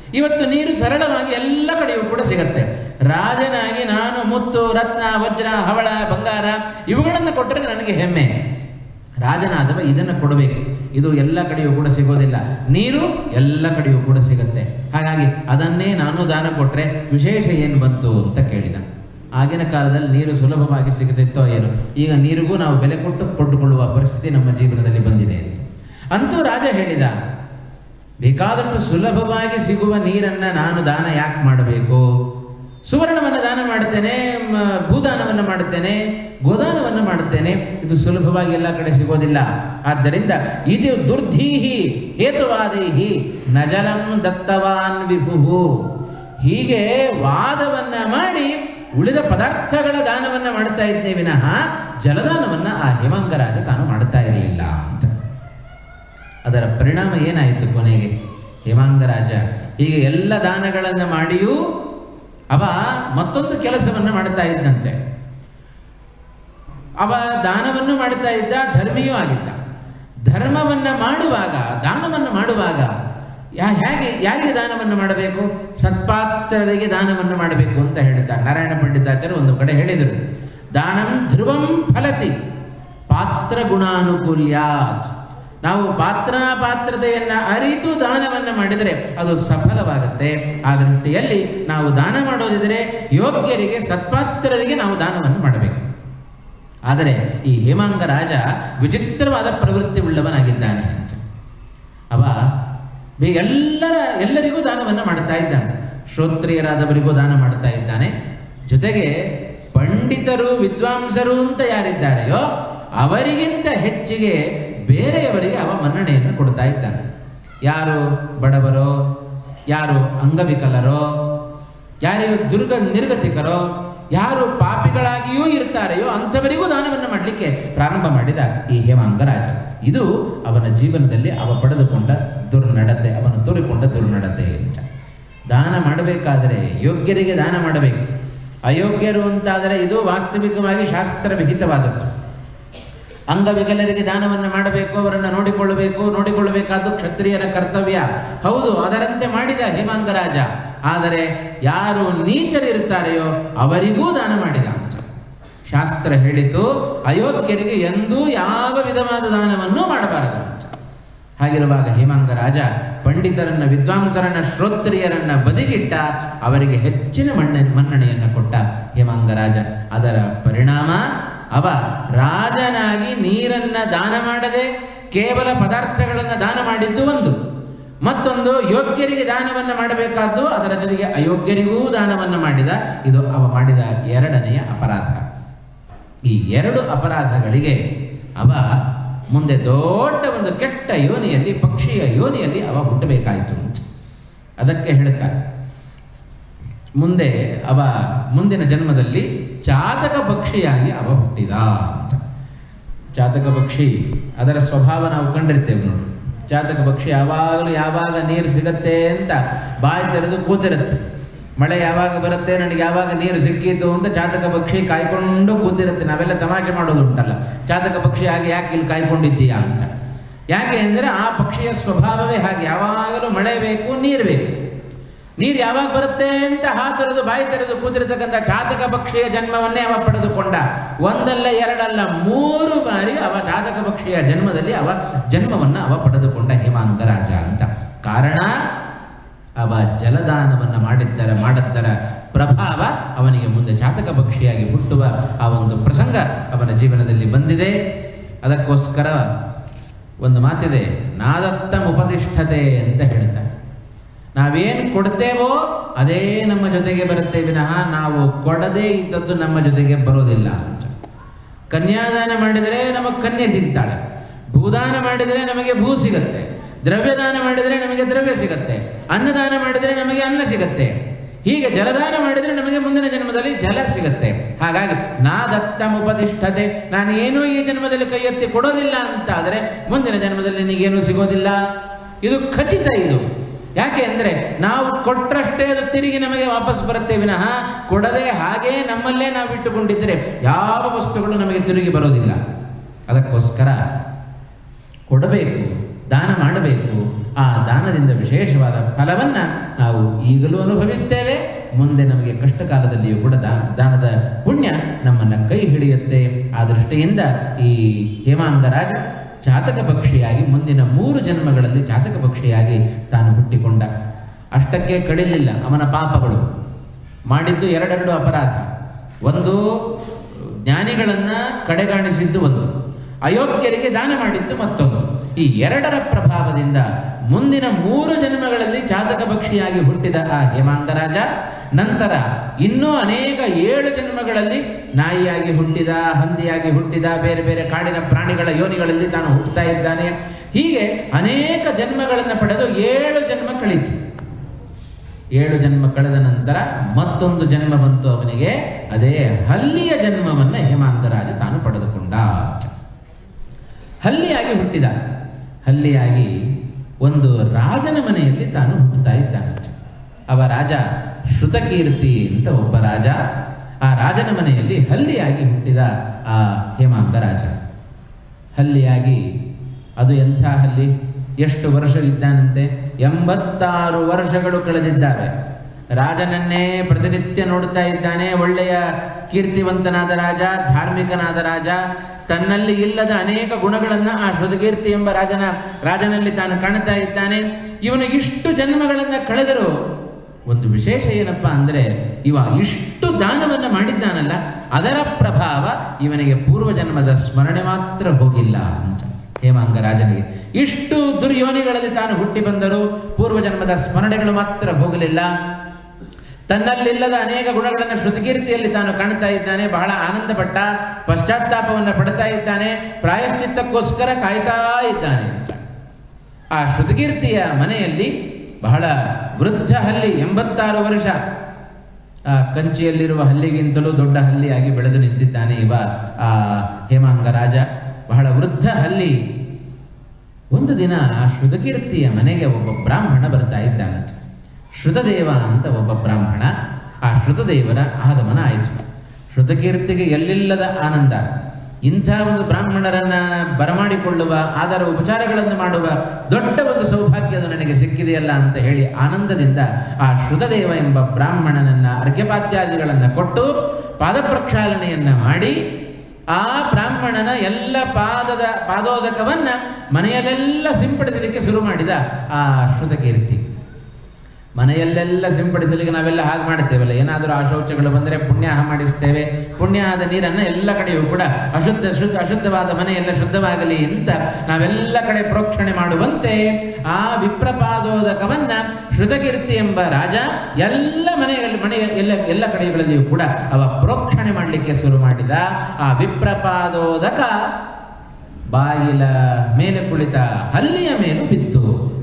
ಇವತ್ತು ನೀರು ಸರಳವಾಗಿ ಎಲ್ಲ ಕಡೆಯೂ ಕೂಡ ಸಿಗತ್ತೆ ರಾಜನಾಗಿ ನಾನು ಮುತ್ತು ರತ್ನ ವಜ್ರ ಹವಳ ಬಂಗಾರ ಇವುಗಳನ್ನು ಕೊಟ್ಟರೆ ನನಗೆ ಹೆಮ್ಮೆ ರಾಜನಾದವ ಇದನ್ನು ಕೊಡಬೇಕು ಇದು ಎಲ್ಲ ಕಡೆಯೂ ಕೂಡ ಸಿಗೋದಿಲ್ಲ ನೀರು ಎಲ್ಲ ಕಡೆಯೂ ಕೂಡ ಸಿಗುತ್ತೆ ಹಾಗಾಗಿ ಅದನ್ನೇ ನಾನು ದಾನ ಕೊಟ್ಟರೆ ವಿಶೇಷ ಏನು ಬಂತು ಅಂತ ಕೇಳಿದ ಆಗಿನ ಕಾಲದಲ್ಲಿ ನೀರು ಸುಲಭವಾಗಿ ಸಿಗುತ್ತಿತ್ತೋ ಏನು ಈಗ ನೀರಿಗೂ ನಾವು ಬೆಲೆ ಕೊಟ್ಟು ಕೊಂಡುಕೊಳ್ಳುವ ಪರಿಸ್ಥಿತಿ ನಮ್ಮ ಜೀವನದಲ್ಲಿ ಬಂದಿದೆ ಅಂತೂ ರಾಜ ಹೇಳಿದ ಬೇಕಾದಷ್ಟು ಸುಲಭವಾಗಿ ಸಿಗುವ ನೀರನ್ನು ನಾನು ದಾನ ಯಾಕೆ ಮಾಡಬೇಕು ಸುವರ್ಣವನ್ನು ದಾನ ಮಾಡುತ್ತೇನೆ ಮ, ಭೂದಾನವನ್ನು ಮಾಡುತ್ತೇನೆ ಗೋದಾನವನ್ನು ಮಾಡುತ್ತೇನೆ ಇದು ಸುಲಭವಾಗಿ ಎಲ್ಲ ಕಡೆ ಸಿಗೋದಿಲ್ಲ ಆದ್ದರಿಂದ ಇದು ದುರ್ಧೀಹಿ ಹೇತುವಾದೈಹಿ ನಜಲಂ ದತ್ತವಾನ್ ವಿಭು ಹೀಗೆ ವಾದವನ್ನ ಮಾಡಿ ಉಳಿದ ಪದಾರ್ಥಗಳ ದಾನವನ್ನ ಮಾಡ್ತಾ ಇದ್ದೇ ವಿನಃ ಜಲದಾನವನ್ನ ಆ ಹೇಮಂಗರಾಜ ತಾನು ಮಾಡ್ತಾ ಇರಲಿಲ್ಲ ಅಂತ ಅದರ ಪರಿಣಾಮ ಏನಾಯಿತು ಕೊನೆಗೆ ಹೇಮಾಂಗರಾಜ ಹೀಗೆ ಎಲ್ಲ ದಾನಗಳನ್ನು ಮಾಡಿಯೂ ಅವ ಮತ್ತೊಂದು ಕೆಲಸವನ್ನು ಮಾಡ್ತಾ ಇದ್ದಂತೆ ಅವ ದಾನವನ್ನು ಮಾಡ್ತಾ ಇದ್ದ ಧರ್ಮಿಯೂ ಆಗಿದ್ದ ಧರ್ಮವನ್ನು ಮಾಡುವಾಗ ದಾನವನ್ನು ಮಾಡುವಾಗ ಯಾ ಹೇಗೆ ಯಾರಿಗೆ ದಾನವನ್ನು ಮಾಡಬೇಕು ಸತ್ಪಾತ್ರರಿಗೆ ದಾನವನ್ನು ಮಾಡಬೇಕು ಅಂತ ಹೇಳ್ತಾರೆ ನಾರಾಯಣ ಪಂಡಿತಾಚಾರ್ಯ ಒಂದು ಕಡೆ ಹೇಳಿದರು ದಾನಂ ಧ್ರುವಂ ಫಲತಿ ಪಾತ್ರ ಗುಣಾನುಕೂಲ್ಯಾತ್ ನಾವು ಪಾತ್ರ ಪಾತ್ರತೆಯನ್ನು ಅರಿತು ದಾನವನ್ನು ಮಾಡಿದರೆ ಅದು ಸಫಲವಾಗುತ್ತೆ ಆ ದೃಷ್ಟಿಯಲ್ಲಿ ನಾವು ದಾನ ಮಾಡೋದಿದ್ರೆ ಯೋಗ್ಯರಿಗೆ ಸತ್ಪಾತ್ರರಿಗೆ ನಾವು ದಾನವನ್ನು ಮಾಡಬೇಕು ಆದರೆ ಈ ಹೇಮಾಂಗ ರಾಜ ವಿಚಿತ್ರವಾದ ಪ್ರವೃತ್ತಿ ಉಳ್ಳವನಾಗಿದ್ದಾನೆ ಅಂತ ಅವ ಬೇ- ಎಲ್ಲರ ಎಲ್ಲರಿಗೂ ದಾನವನ್ನು ಮಾಡ್ತಾ ಇದ್ದಾನೆ ಶ್ರೋತ್ರಿಯರಾದವರಿಗೂ ದಾನ ಮಾಡ್ತಾ ಇದ್ದಾನೆ ಜೊತೆಗೆ ಪಂಡಿತರು ವಿದ್ವಾಂಸರು ಅಂತ ಯಾರಿದ್ದಾರೆಯೋ ಅವರಿಗಿಂತ ಹೆಚ್ಚಿಗೆ ಬೇರೆಯವರಿಗೆ ಅವ ಮನ್ನಣೆಯನ್ನು ಕೊಡ್ತಾ ಇದ್ದಾನೆ ಯಾರು ಬಡವರೋ ಯಾರು ಅಂಗವಿಕಲರೋ ಯಾರು ದುರ್ಗ ನಿರ್ಗತಿಕರೋ ಯಾರು ಪಾಪಿಗಳಾಗಿಯೂ ಇರ್ತಾರೆಯೋ ಅಂಥವರಿಗೂ ದಾನವನ್ನು ಮಾಡಲಿಕ್ಕೆ ಪ್ರಾರಂಭ ಮಾಡಿದ ಈ ಹೇಮಾಂಗರಾಜ ಇದು ಅವನ ಜೀವನದಲ್ಲಿ ಅವ ಪಡೆದುಕೊಂಡ ದುರ್ನಡತೆ ಅವನು ತೋರಿಕೊಂಡ ದುರ್ನಡತೆ ಅಂತ ದಾನ ಮಾಡಬೇಕಾದರೆ ಯೋಗ್ಯರಿಗೆ ದಾನ ಮಾಡಬೇಕು ಅಯೋಗ್ಯರು ಅಂತಾದರೆ ಇದು ವಾಸ್ತವಿಕವಾಗಿ ಶಾಸ್ತ್ರ ವಿಹಿತವಾದದ್ದು ಅಂಗವಿಕಲರಿಗೆ ದಾನವನ್ನು ಮಾಡಬೇಕು ಅವರನ್ನು ನೋಡಿಕೊಳ್ಳಬೇಕು ನೋಡಿಕೊಳ್ಳಬೇಕಾದ್ದು ಕ್ಷತ್ರಿಯರ ಕರ್ತವ್ಯ ಹೌದು ಅದರಂತೆ ಮಾಡಿದ ಹೇಮಾಂಗರಾಜ ಆದರೆ ಯಾರು ನೀಚರಿರ್ತಾರೆಯೋ ಅವರಿಗೂ ದಾನ ಮಾಡಿದ ಅಂತ ಶಾಸ್ತ್ರ ಹೇಳಿತು ಅಯೋಗ್ಯರಿಗೆ ಎಂದೂ ಯಾವ ವಿಧವಾದ ದಾನವನ್ನು ಮಾಡಬಾರದು ಅಂತ ಹಾಗಿರುವಾಗ ಹೇಮಾಂಗರಾಜ ಪಂಡಿತರನ್ನ ವಿದ್ವಾಂಸರನ್ನ ಶ್ರೋತ್ರಿಯರನ್ನ ಬದಿಗಿಟ್ಟ ಅವರಿಗೆ ಹೆಚ್ಚಿನ ಮಣ್ಣ ಮನ್ನಣೆಯನ್ನು ಕೊಟ್ಟ ಹೇಮಾಂಗರಾಜ ಅದರ ಪರಿಣಾಮ ಅವ ರಾಜನಾಗಿ ನೀರನ್ನ ದಾನ ಮಾಡದೆ ಕೇವಲ ಪದಾರ್ಥಗಳನ್ನು ದಾನ ಮಾಡಿದ್ದು ಒಂದು ಮತ್ತೊಂದು ಯೋಗ್ಯರಿಗೆ ದಾನವನ್ನು ಮಾಡಬೇಕಾದ್ದು ಅದರ ಜೊತೆಗೆ ಅಯೋಗ್ಯರಿಗೂ ದಾನವನ್ನು ಮಾಡಿದ ಇದು ಅವ ಮಾಡಿದ ಎರಡನೆಯ ಅಪರಾಧ ಈ ಎರಡು ಅಪರಾಧಗಳಿಗೆ ಅವ ಮುಂದೆ ದೊಡ್ಡ ಒಂದು ಕೆಟ್ಟ ಯೋನಿಯಲ್ಲಿ ಪಕ್ಷಿಯ ಯೋನಿಯಲ್ಲಿ ಅವ ಹುಟ್ಟಬೇಕಾಯಿತು ಅಂತ ಅದಕ್ಕೆ ಹೇಳ್ತಾರೆ ಮುಂದೆ ಅವ ಮುಂದಿನ ಜನ್ಮದಲ್ಲಿ ಚಾತಕ ಪಕ್ಷಿಯಾಗಿ ಅವ ಹುಟ್ಟಿದ ಅಂತ ಚಾತಕ ಪಕ್ಷಿ ಅದರ ಸ್ವಭಾವ ನಾವು ಕಂಡಿರ್ತೇವೆ ನೋಡಿ ಚಾತಕ ಪಕ್ಷಿ ಯಾವಾಗಲೂ ಯಾವಾಗ ನೀರು ಸಿಗತ್ತೆ ಅಂತ ಬಾಯಿ ತೆರೆದು ಕೂತಿರುತ್ತೆ ಮಳೆ ಯಾವಾಗ ಬರುತ್ತೆ ನನಗೆ ಯಾವಾಗ ನೀರು ಸಿಕ್ಕಿತು ಅಂತ ಚಾತಕ ಪಕ್ಷಿ ಕಾಯ್ಕೊಂಡು ಕೂತಿರುತ್ತೆ ನಾವೆಲ್ಲ ತಮಾಷೆ ಮಾಡೋದು ಉಂಟಲ್ಲ ಚಾತಕ ಪಕ್ಷಿ ಹಾಗೆ ಯಾಕೆ ಇಲ್ಲಿ ಕಾಯ್ಕೊಂಡಿದ್ದೀಯಾ ಅಂತ ಯಾಕೆ ಅಂದರೆ ಆ ಪಕ್ಷಿಯ ಸ್ವಭಾವವೇ ಹಾಗೆ ಯಾವಾಗಲೂ ಮಳೆ ಬೇಕು ನೀರು ಬೇಕು ನೀರು ಯಾವಾಗ ಬರುತ್ತೆ ಅಂತ ಹಾತರೆದು ಬಾಯಿ ತೆರೆದು ಕೂತಿರತಕ್ಕಂಥ ಚಾತಕ ಪಕ್ಷಿಯ ಜನ್ಮವನ್ನೇ ಅವ ಪಡೆದುಕೊಂಡ ಒಂದಲ್ಲ ಎರಡಲ್ಲ ಮೂರು ಬಾರಿ ಅವ ಚಾತಕ ಪಕ್ಷಿಯ ಜನ್ಮದಲ್ಲಿ ಅವ ಜನ್ಮವನ್ನು ಅವ ಪಡೆದುಕೊಂಡ ಹೇಮಾಂಗರಾಜ ಅಂತ ಕಾರಣ ಅವ ಜಲದಾನವನ್ನು ಮಾಡಿದ್ದರ ಮಾಡಿದ್ದರ ಪ್ರಭಾವ ಅವನಿಗೆ ಮುಂದೆ ಚಾತಕ ಪಕ್ಷಿಯಾಗಿ ಹುಟ್ಟುವ ಆ ಒಂದು ಪ್ರಸಂಗ ಅವನ ಜೀವನದಲ್ಲಿ ಬಂದಿದೆ ಅದಕ್ಕೋಸ್ಕರ ಒಂದು ಮಾತಿದೆ ನಾದತ್ತ ಉಪತಿಷ್ಠತೆ ಅಂತ ಹೇಳ್ತಾರೆ ನಾವೇನು ಕೊಡ್ತೇವೋ ಅದೇ ನಮ್ಮ ಜೊತೆಗೆ ಬರುತ್ತೆ ವಿನಃ ನಾವು ಕೊಡದೇ ಇದ್ದದ್ದು ನಮ್ಮ ಜೊತೆಗೆ ಬರೋದಿಲ್ಲ ಅಂತ ಕನ್ಯಾದಾನ ಮಾಡಿದರೆ ನಮಗೆ ಕನ್ಯೆ ಸಿಗ್ತಾಳೆ ಭೂದಾನ ಮಾಡಿದರೆ ನಮಗೆ ಭೂ ಸಿಗತ್ತೆ ದ್ರವ್ಯದಾನ ಮಾಡಿದರೆ ನಮಗೆ ದ್ರವ್ಯ ಸಿಗತ್ತೆ ಅನ್ನದಾನ ಮಾಡಿದರೆ ನಮಗೆ ಅನ್ನ ಸಿಗತ್ತೆ ಹೀಗೆ ಜಲದಾನ ಮಾಡಿದರೆ ನಮಗೆ ಮುಂದಿನ ಜನ್ಮದಲ್ಲಿ ಜಲ ಸಿಗತ್ತೆ ಹಾಗಾಗಿ ನಾ ದತ್ತಮುಪತಿಷ್ಠತೆ ನಾನು ಏನೂ ಈ ಜನ್ಮದಲ್ಲಿ ಕೈ ಎತ್ತಿ ಕೊಡೋದಿಲ್ಲ ಅಂತ ಆದರೆ ಮುಂದಿನ ಜನ್ಮದಲ್ಲಿ ನಿನಗೇನೂ ಸಿಗೋದಿಲ್ಲ ಇದು ಖಚಿತ ಇದು ಯಾಕೆ ಅಂದರೆ ನಾವು ಕೊಟ್ಟರಷ್ಟೇ ಅದು ತಿರುಗಿ ನಮಗೆ ವಾಪಸ್ ಬರುತ್ತೆ ವಿನಃ ಕೊಡದೆ ಹಾಗೇ ನಮ್ಮಲ್ಲೇ ನಾವು ಇಟ್ಟುಕೊಂಡಿದ್ದರೆ ಯಾವ ವಸ್ತುಗಳು ನಮಗೆ ತಿರುಗಿ ಬರೋದಿಲ್ಲ ಅದಕ್ಕೋಸ್ಕರ ಕೊಡಬೇಕು ದಾನ ಮಾಡಬೇಕು ಆ ದಾನದಿಂದ ವಿಶೇಷವಾದ ಫಲವನ್ನು ನಾವು ಈಗಲೂ ಅನುಭವಿಸ್ತೇವೆ ಮುಂದೆ ನಮಗೆ ಕಷ್ಟ ಕಾಲದಲ್ಲಿಯೂ ಕೂಡ ದಾನ ದಾನದ ಪುಣ್ಯ ನಮ್ಮನ್ನು ಕೈ ಹಿಡಿಯುತ್ತೆ ಆ ದೃಷ್ಟಿಯಿಂದ ಈ ಹೇಮಾಂಗ ರಾಜ ಜಾತಕ ಪಕ್ಷಿಯಾಗಿ ಮುಂದಿನ ಮೂರು ಜನ್ಮಗಳಲ್ಲಿ ಜಾತಕ ಪಕ್ಷಿಯಾಗಿ ತಾನು ಹುಟ್ಟಿಕೊಂಡ ಅಷ್ಟಕ್ಕೆ ಕಡಿಲಿಲ್ಲ ಅವನ ಪಾಪಗಳು ಮಾಡಿದ್ದು ಎರಡೆರಡು ಅಪರಾಧ ಒಂದು ಜ್ಞಾನಿಗಳನ್ನು ಕಡೆಗಾಣಿಸಿದ್ದು ಒಂದು ಅಯೋಗ್ಯರಿಗೆ ದಾನ ಮಾಡಿದ್ದು ಮತ್ತೊಂದು ಈ ಎರಡರ ಪ್ರಭಾವದಿಂದ ಮುಂದಿನ ಮೂರು ಜನ್ಮಗಳಲ್ಲಿ ಜಾತಕ ಪಕ್ಷಿಯಾಗಿ ಹುಟ್ಟಿದ ಆ ಹೇಮಾಂಗರಾಜ ನಂತರ ಇನ್ನೂ ಅನೇಕ ಏಳು ಜನ್ಮಗಳಲ್ಲಿ ನಾಯಿಯಾಗಿ ಹುಟ್ಟಿದ ಹಂದಿಯಾಗಿ ಹುಟ್ಟಿದ ಬೇರೆ ಬೇರೆ ಕಾಡಿನ ಪ್ರಾಣಿಗಳ ಯೋನಿಗಳಲ್ಲಿ ತಾನು ಹುಟ್ಟುತ್ತಾ ಇದ್ದಾನೆ ಹೀಗೆ ಅನೇಕ ಜನ್ಮಗಳನ್ನು ಪಡೆದು ಏಳು ಜನ್ಮ ಕಳೀತು ಏಳು ಜನ್ಮ ಕಳೆದ ನಂತರ ಮತ್ತೊಂದು ಜನ್ಮ ಬಂತು ಅವನಿಗೆ ಅದೇ ಹಲ್ಲಿಯ ಜನ್ಮವನ್ನು ಹೇಮಾಂಗರಾಜ ತಾನು ಪಡೆದುಕೊಂಡ ಹಲ್ಲಿಯಾಗಿ ಹುಟ್ಟಿದ ಹಲ್ಲಿಯಾಗಿ ಒಂದು ರಾಜನ ಮನೆಯಲ್ಲಿ ತಾನು ಹುಟ್ಟುತ್ತಾ ಇದ್ದಾನೆ ಅವ ರಾಜ ಶ್ರುತಕೀರ್ತಿ ಅಂತ ಒಬ್ಬ ರಾಜ ಆ ರಾಜನ ಮನೆಯಲ್ಲಿ ಹಲ್ಲಿಯಾಗಿ ಹುಟ್ಟಿದ ಆ ಹೇಮಾಂಗ ರಾಜ ಹಲ್ಲಿಯಾಗಿ ಅದು ಎಂಥ ಹಲ್ಲಿ ಎಷ್ಟು ವರ್ಷ ಇದ್ದಾನಂತೆ ಎಂಬತ್ತಾರು ವರ್ಷಗಳು ಕಳೆದಿದ್ದಾವೆ ರಾಜನನ್ನೇ ಪ್ರತಿನಿತ್ಯ ನೋಡುತ್ತಾ ಇದ್ದಾನೆ ಒಳ್ಳೆಯ ಕೀರ್ತಿವಂತನಾದ ರಾಜ ಧಾರ್ಮಿಕನಾದ ರಾಜ ತನ್ನಲ್ಲಿ ಇಲ್ಲದ ಅನೇಕ ಗುಣಗಳನ್ನು ಆ ಶ್ರುತಕೀರ್ತಿ ಎಂಬ ರಾಜನ ರಾಜನಲ್ಲಿ ತಾನು ಕಾಣುತ್ತಾ ಇದ್ದಾನೆ ಇವನು ಇಷ್ಟು ಜನ್ಮಗಳನ್ನು ಕಳೆದರೂ ಒಂದು ವಿಶೇಷ ಏನಪ್ಪ ಅಂದರೆ ಇವ ಇಷ್ಟು ದಾನವನ್ನು ಮಾಡಿದ್ದಾನಲ್ಲ ಅದರ ಪ್ರಭಾವ ಇವನಿಗೆ ಪೂರ್ವಜನ್ಮದ ಸ್ಮರಣೆ ಮಾತ್ರ ಹೋಗಿಲ್ಲ ಅಂತ ಹೇಮಾಂಗ ರಾಜನಿಗೆ ಇಷ್ಟು ದುರ್ಯೋನಿಗಳಲ್ಲಿ ತಾನು ಹುಟ್ಟಿ ಬಂದರೂ ಪೂರ್ವಜನ್ಮದ ಸ್ಮರಣೆಗಳು ಮಾತ್ರ ಹೋಗಲಿಲ್ಲ ತನ್ನಲ್ಲಿಲ್ಲದ ಅನೇಕ ಗುಣಗಳನ್ನು ಶ್ರುತಕೀರ್ತಿಯಲ್ಲಿ ತಾನು ಕಾಣ್ತಾ ಇದ್ದಾನೆ ಬಹಳ ಆನಂದಪಟ್ಟ ಪಶ್ಚಾತ್ತಾಪವನ್ನು ಪಡ್ತಾ ಇದ್ದಾನೆ ಪ್ರಾಯಶ್ಚಿತ್ತಕ್ಕೋಸ್ಕರ ಕಾಯ್ತಾ ಇದ್ದಾನೆ ಅಂತ ಆ ಶ್ರುತಕೀರ್ತಿಯ ಮನೆಯಲ್ಲಿ ಬಹಳ ವೃದ್ಧ ಹಲ್ಲಿ ಎಂಬತ್ತಾರು ವರ್ಷ ಆ ಕಂಚಿಯಲ್ಲಿರುವ ಹಲ್ಲಿಗಿಂತಲೂ ದೊಡ್ಡ ಹಲ್ಲಿಯಾಗಿ ಬೆಳೆದು ನಿಂತಿದ್ದಾನೆ ಇವ ಆ ಹೇಮಾಂಗ ರಾಜ ಬಹಳ ವೃದ್ಧ ಹಲ್ಲಿ ಒಂದು ದಿನ ಆ ಶ್ರುತಕೀರ್ತಿಯ ಮನೆಗೆ ಒಬ್ಬ ಬ್ರಾಹ್ಮಣ ಬರ್ತಾ ಇದ್ದಾನಂತೆ ಶ್ರುತದೇವ ಅಂತ ಒಬ್ಬ ಬ್ರಾಹ್ಮಣ ಆ ಶ್ರುತದೇವರ ಆಗಮನ ಆಯಿತು ಶ್ರುತಕೀರ್ತಿಗೆ ಎಲ್ಲಿಲ್ಲದ ಆನಂದ ಇಂಥ ಒಂದು ಬ್ರಾಹ್ಮಣರನ್ನ ಬರಮಾಡಿಕೊಳ್ಳುವ ಆದರ ಉಪಚಾರಗಳನ್ನು ಮಾಡುವ ದೊಡ್ಡ ಒಂದು ಸೌಭಾಗ್ಯ ಅದು ನನಗೆ ಸಿಕ್ಕಿದೆಯಲ್ಲ ಅಂತ ಹೇಳಿ ಆನಂದದಿಂದ ಆ ಶ್ರುತದೇವ ಎಂಬ ಬ್ರಾಹ್ಮಣನನ್ನ ಅರ್ಘ್ಯಪಾದ್ಯಾದಿಗಳನ್ನು ಕೊಟ್ಟು ಪಾದ ಪ್ರಕ್ಷಾಲನೆಯನ್ನ ಮಾಡಿ ಆ ಬ್ರಾಹ್ಮಣನ ಎಲ್ಲ ಪಾದದ ಪಾದೋದಕವನ್ನ ಮನೆಯಲ್ಲೆಲ್ಲ ಸಿಂಪಡಿಸಲಿಕ್ಕೆ ಶುರು ಮಾಡಿದ ಆ ಶ್ರುತಕೀರ್ತಿ ಮನೆಯಲ್ಲೆಲ್ಲ ಸಿಂಪಡಿಸಲಿಕ್ಕೆ ನಾವೆಲ್ಲ ಹಾಗೆ ಮಾಡ್ತೇವಲ್ಲ ಏನಾದರೂ ಅಶೌಚಗಳು ಬಂದರೆ ಪುಣ್ಯಾಹ ಮಾಡಿಸ್ತೇವೆ ಪುಣ್ಯ ಆದ ನೀರನ್ನು ಎಲ್ಲ ಕಡೆಯೂ ಕೂಡ ಅಶುದ್ಧ ಶುದ್ಧ ಅಶುದ್ಧವಾದ ಮನೆಯೆಲ್ಲ ಶುದ್ಧವಾಗಲಿ ಅಂತ ನಾವೆಲ್ಲ ಕಡೆ ಪ್ರೋಕ್ಷಣೆ ಮಾಡುವಂತೆ ಆ ವಿಪ್ರಪಾದೋದಕವನ್ನ ಶ್ರುತಕೀರ್ತಿ ಎಂಬ ರಾಜ ಎಲ್ಲ ಮನೆಗಳಲ್ಲಿ ಮನೆ ಎಲ್ಲ ಎಲ್ಲ ಕಡೆಗಳಲ್ಲಿಯೂ ಕೂಡ ಅವ ಪ್ರೋಕ್ಷಣೆ ಮಾಡಲಿಕ್ಕೆ ಶುರು ಮಾಡಿದ ಆ ವಿಪ್ರಪಾದೋದಕ ಬಾಗಿಲ ಮೇಲೆ ಕುಳಿತ ಹಲ್ಲಿಯ ಮೇಲೂ ಬಿತ್ತು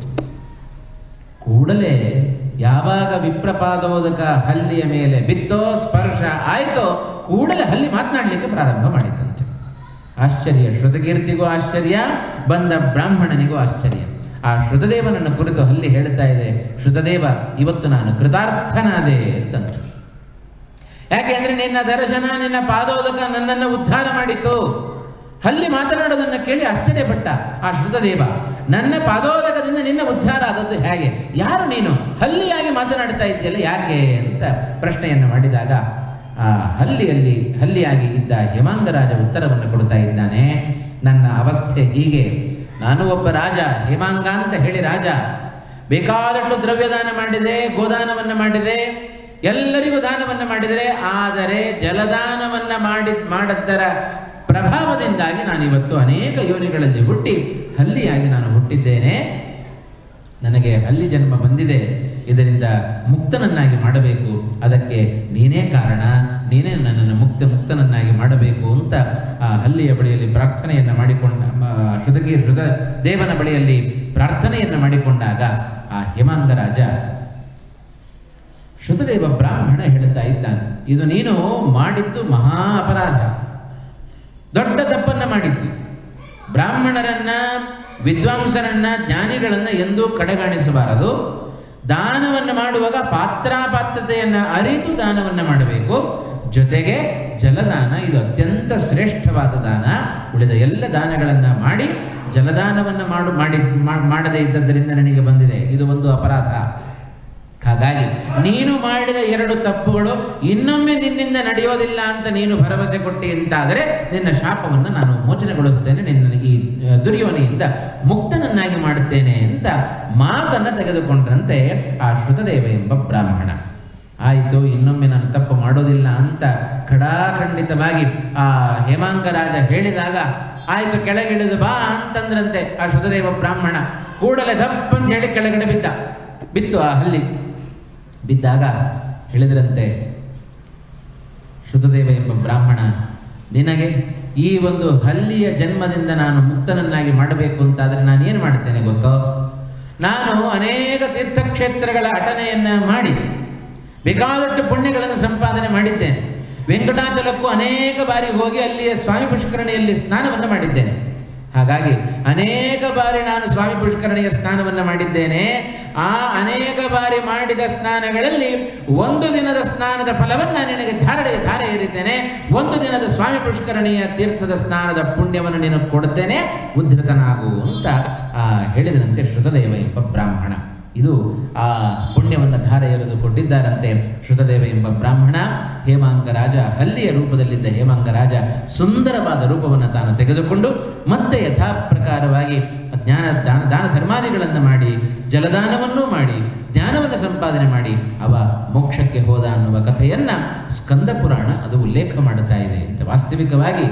ಕೂಡಲೇ ಯಾವಾಗ ವಿಪ್ರಪಾದೋದಕ ಹಲ್ಲಿಯ ಮೇಲೆ ಬಿತ್ತೋ ಸ್ಪರ್ಶ ಆಯ್ತೋ ಕೂಡಲೇ ಹಲ್ಲಿ ಮಾತನಾಡಲಿಕ್ಕೆ ಪ್ರಾರಂಭ ಮಾಡಿತಂತೆ ಆಶ್ಚರ್ಯ ಶ್ರುತಕೀರ್ತಿಗೂ ಆಶ್ಚರ್ಯ ಬಂದ ಬ್ರಾಹ್ಮಣನಿಗೂ ಆಶ್ಚರ್ಯ ಆ ಶ್ರುತದೇವನನ್ನು ಕುರಿತು ಹಲ್ಲಿ ಹೇಳ್ತಾ ಇದೆ ಶ್ರುತದೇವ ಇವತ್ತು ನಾನು ಕೃತಾರ್ಥನಾದೆ ಅಂತಂತು ಯಾಕೆಂದ್ರೆ ನಿನ್ನ ದರ್ಶನ ನಿನ್ನ ಪಾದೋದಕ ನನ್ನನ್ನು ಉದ್ಧಾರ ಮಾಡಿತು ಹಲ್ಲಿ ಮಾತನಾಡೋದನ್ನು ಕೇಳಿ ಆಶ್ಚರ್ಯಪಟ್ಟ ಆ ಶ್ರುತದೇವ ನನ್ನ ಪಾದೋದಕದಿಂದ ನಿನ್ನ ಉದ್ಧಾರ ಆದದ್ದು ಹೇಗೆ ಯಾರು ನೀನು ಹಲ್ಲಿಯಾಗಿ ಮಾತನಾಡ್ತಾ ಇದ್ದೀಯಲ್ಲ ಯಾಕೆ ಅಂತ ಪ್ರಶ್ನೆಯನ್ನು ಮಾಡಿದಾಗ ಆ ಹಲ್ಲಿಯಲ್ಲಿ ಹಲ್ಲಿಯಾಗಿ ಇದ್ದ ಹೇಮಾಂಗರಾಜ ಉತ್ತರವನ್ನು ಕೊಡ್ತಾ ಇದ್ದಾನೆ ನನ್ನ ಅವಸ್ಥೆ ಹೀಗೆ ನಾನು ಒಬ್ಬ ರಾಜ ಹೇಮಾಂಗ ಅಂತ ಹೇಳಿ ರಾಜ ಬೇಕಾದಷ್ಟು ದ್ರವ್ಯದಾನ ಮಾಡಿದೆ ಗೋದಾನವನ್ನು ಮಾಡಿದೆ ಎಲ್ಲರಿಗೂ ದಾನವನ್ನು ಮಾಡಿದರೆ ಆದರೆ ಜಲದಾನವನ್ನು ಮಾಡಿ ಮಾಡದ್ದರ ಪ್ರಭಾವದಿಂದಾಗಿ ನಾನಿವತ್ತು ಅನೇಕ ಯೋನಿಗಳಲ್ಲಿ ಹುಟ್ಟಿ ಹಲ್ಲಿಯಾಗಿ ನಾನು ಹುಟ್ಟಿದ್ದೇನೆ ನನಗೆ ಹಲ್ಲಿ ಜನ್ಮ ಬಂದಿದೆ ಇದರಿಂದ ಮುಕ್ತನನ್ನಾಗಿ ಮಾಡಬೇಕು ಅದಕ್ಕೆ ನೀನೇ ಕಾರಣ ನೀನೇ ನನ್ನನ್ನು ಮುಕ್ತ ಮುಕ್ತನನ್ನಾಗಿ ಮಾಡಬೇಕು ಅಂತ ಆ ಹಲ್ಲಿಯ ಬಳಿಯಲ್ಲಿ ಪ್ರಾರ್ಥನೆಯನ್ನು ಮಾಡಿಕೊಂಡ ಶ್ರುತಗಿ ಶ್ರುತ ದೇವನ ಬಳಿಯಲ್ಲಿ ಪ್ರಾರ್ಥನೆಯನ್ನು ಮಾಡಿಕೊಂಡಾಗ ಆ ಹೇಮಾಂಗರಾಜ ಶ್ರುತದೇವ ಬ್ರಾಹ್ಮಣ ಹೇಳ್ತಾ ಇದ್ದಾನೆ ಇದು ನೀನು ಮಾಡಿದ್ದು ಮಹಾ ಅಪರಾಧ ದೊಡ್ಡ ತಪ್ಪನ್ನ ಮಾಡಿದ್ದು ಬ್ರಾಹ್ಮಣರನ್ನ ವಿದ್ವಾಂಸರನ್ನ ಜ್ಞಾನಿಗಳನ್ನ ಎಂದೂ ಕಡೆಗಾಣಿಸಬಾರದು ದಾನವನ್ನು ಮಾಡುವಾಗ ಪಾತ್ರಾಪಾತ್ರತೆಯನ್ನು ಅರಿತು ದಾನವನ್ನು ಮಾಡಬೇಕು ಜೊತೆಗೆ ಜಲದಾನ ಇದು ಅತ್ಯಂತ ಶ್ರೇಷ್ಠವಾದ ದಾನ ಉಳಿದ ಎಲ್ಲ ದಾನಗಳನ್ನು ಮಾಡಿ ಜಲದಾನವನ್ನು ಮಾಡು ಮಾಡಿ ಮಾ- ಮಾಡದೇ ಇದ್ದದ್ದರಿಂದ ನನಗೆ ಬಂದಿದೆ ಇದು ಒಂದು ಅಪರಾಧ ಹಾಗಾಗಿ ನೀನು ಮಾಡಿದ ಎರಡು ತಪ್ಪುಗಳು ಇನ್ನೊಮ್ಮೆ ನಿನ್ನಿಂದ ನಡೆಯೋದಿಲ್ಲ ಅಂತ ನೀನು ಭರವಸೆ ಕೊಟ್ಟಿ ಅಂತಾದರೆ ನಿನ್ನ ಶಾಪವನ್ನು ನಾನು ಮೋಚನೆಗೊಳಿಸುತ್ತೇನೆ ನಿನ್ನ ಈ ಆ, ದುರ್ಯೋನಿಯಿಂದ ಮುಕ್ತನನ್ನಾಗಿ ಮಾಡುತ್ತೇನೆ ಅಂತ ಮಾತನ್ನು ತೆಗೆದುಕೊಂಡ್ರಂತೆ ಆ ಶ್ರುತದೇವ ಎಂಬ ಬ್ರಾಹ್ಮಣ ಆಯಿತು ಇನ್ನೊಮ್ಮೆ ನಾನು ತಪ್ಪು ಮಾಡೋದಿಲ್ಲ ಅಂತ ಖಡಾಖಂಡಿತವಾಗಿ ಆ ಹೇಮಾಂಗ ರಾಜ ಹೇಳಿದಾಗ ಆಯಿತು ಕೆಳಗಿಳಿದು ಬಾ ಅಂತಂದ್ರಂತೆ ಆ ಶ್ರುತದೇವ ಬ್ರಾಹ್ಮಣ ಕೂಡಲೇ ದಪ್ಪಂತ ಹೇಳಿ ಕೆಳಗಡೆ ಬಿದ್ದ ಬಿತ್ತು ಆ ಹಲ್ಲಿ ಬಿದ್ದಾಗ ಹೇಳಿದ್ರಂತೆ ಶ್ರುತದೇವ ಎಂಬ ಬ್ರಾಹ್ಮಣ ನಿನಗೆ ಈ ಒಂದು ಹಲ್ಲಿಯ ಜನ್ಮದಿಂದ ನಾನು ಮುಕ್ತನನ್ನಾಗಿ ಮಾಡಬೇಕು ಅಂತಾದರೆ ನಾನು ಏನು ಮಾಡ್ತೇನೆ ಗೊತ್ತೋ ನಾನು ಅನೇಕ ತೀರ್ಥಕ್ಷೇತ್ರಗಳ ಅಟನೆಯನ್ನು ಮಾಡಿ ಬೇಕಾದಷ್ಟು ಪುಣ್ಯಗಳನ್ನು ಸಂಪಾದನೆ ಮಾಡಿದ್ದೇನೆ ವೆಂಕಟಾಚಲಕ್ಕೂ ಅನೇಕ ಬಾರಿ ಹೋಗಿ ಅಲ್ಲಿಯ ಸ್ವಾಮಿ ಪುಷ್ಕರಣಿಯಲ್ಲಿ ಸ್ನಾನವನ್ನು ಮಾಡಿದ್ದೇನೆ ಹಾಗಾಗಿ ಅನೇಕ ಬಾರಿ ನಾನು ಸ್ವಾಮಿ ಪುಷ್ಕರಣಿಯ ಸ್ನಾನವನ್ನು ಮಾಡಿದ್ದೇನೆ ಆ ಅನೇಕ ಬಾರಿ ಮಾಡಿದ ಸ್ನಾನಗಳಲ್ಲಿ ಒಂದು ದಿನದ ಸ್ನಾನದ ಫಲವನ್ನು ನಿನಗೆ ಧಾರೆ ಧಾರೆ ಏರಿದ್ದೇನೆ ಒಂದು ದಿನದ ಸ್ವಾಮಿ ಪುಷ್ಕರಣಿಯ ತೀರ್ಥದ ಸ್ನಾನದ ಪುಣ್ಯವನ್ನು ನೀನು ಕೊಡ್ತೇನೆ ಉದ್ಧತನಾಗು ಅಂತ ಆ, ಹೇಳಿದರಂತೆ ಶ್ರುತದೇವ ಎಂಬ ಬ್ರಾಹ್ಮಣ ಇದು ಆ ಪುಣ್ಯವನ್ನು ಧಾರೆ ಎರೆದು ಕೊಟ್ಟಿದ್ದಾರಂತೆ ಶ್ರುತದೇವ ಎಂಬ ಬ್ರಾಹ್ಮಣ ಹೇಮಾಂಗ ರಾಜ ಹಲ್ಲಿಯ ರೂಪದಲ್ಲಿದ್ದ ಹೇಮಾಂಗ ರಾಜ ಸುಂದರವಾದ ರೂಪವನ್ನು ತಾನು ತೆಗೆದುಕೊಂಡು ಮತ್ತೆ ಯಥಾ ಪ್ರಕಾರವಾಗಿ ಜ್ಞಾನ ದಾನ ದಾನ ಧರ್ಮಾದಿಗಳನ್ನು ಮಾಡಿ ಜಲದಾನವನ್ನೂ ಮಾಡಿ ಜ್ಞಾನವನ್ನು ಸಂಪಾದನೆ ಮಾಡಿ ಅವ ಮೋಕ್ಷಕ್ಕೆ ಹೋದ ಅನ್ನುವ ಕಥೆಯನ್ನು ಸ್ಕಂದ ಪುರಾಣ ಅದು ಉಲ್ಲೇಖ ಮಾಡುತ್ತಾ ಇದೆ ಅಂತ ವಾಸ್ತವಿಕವಾಗಿ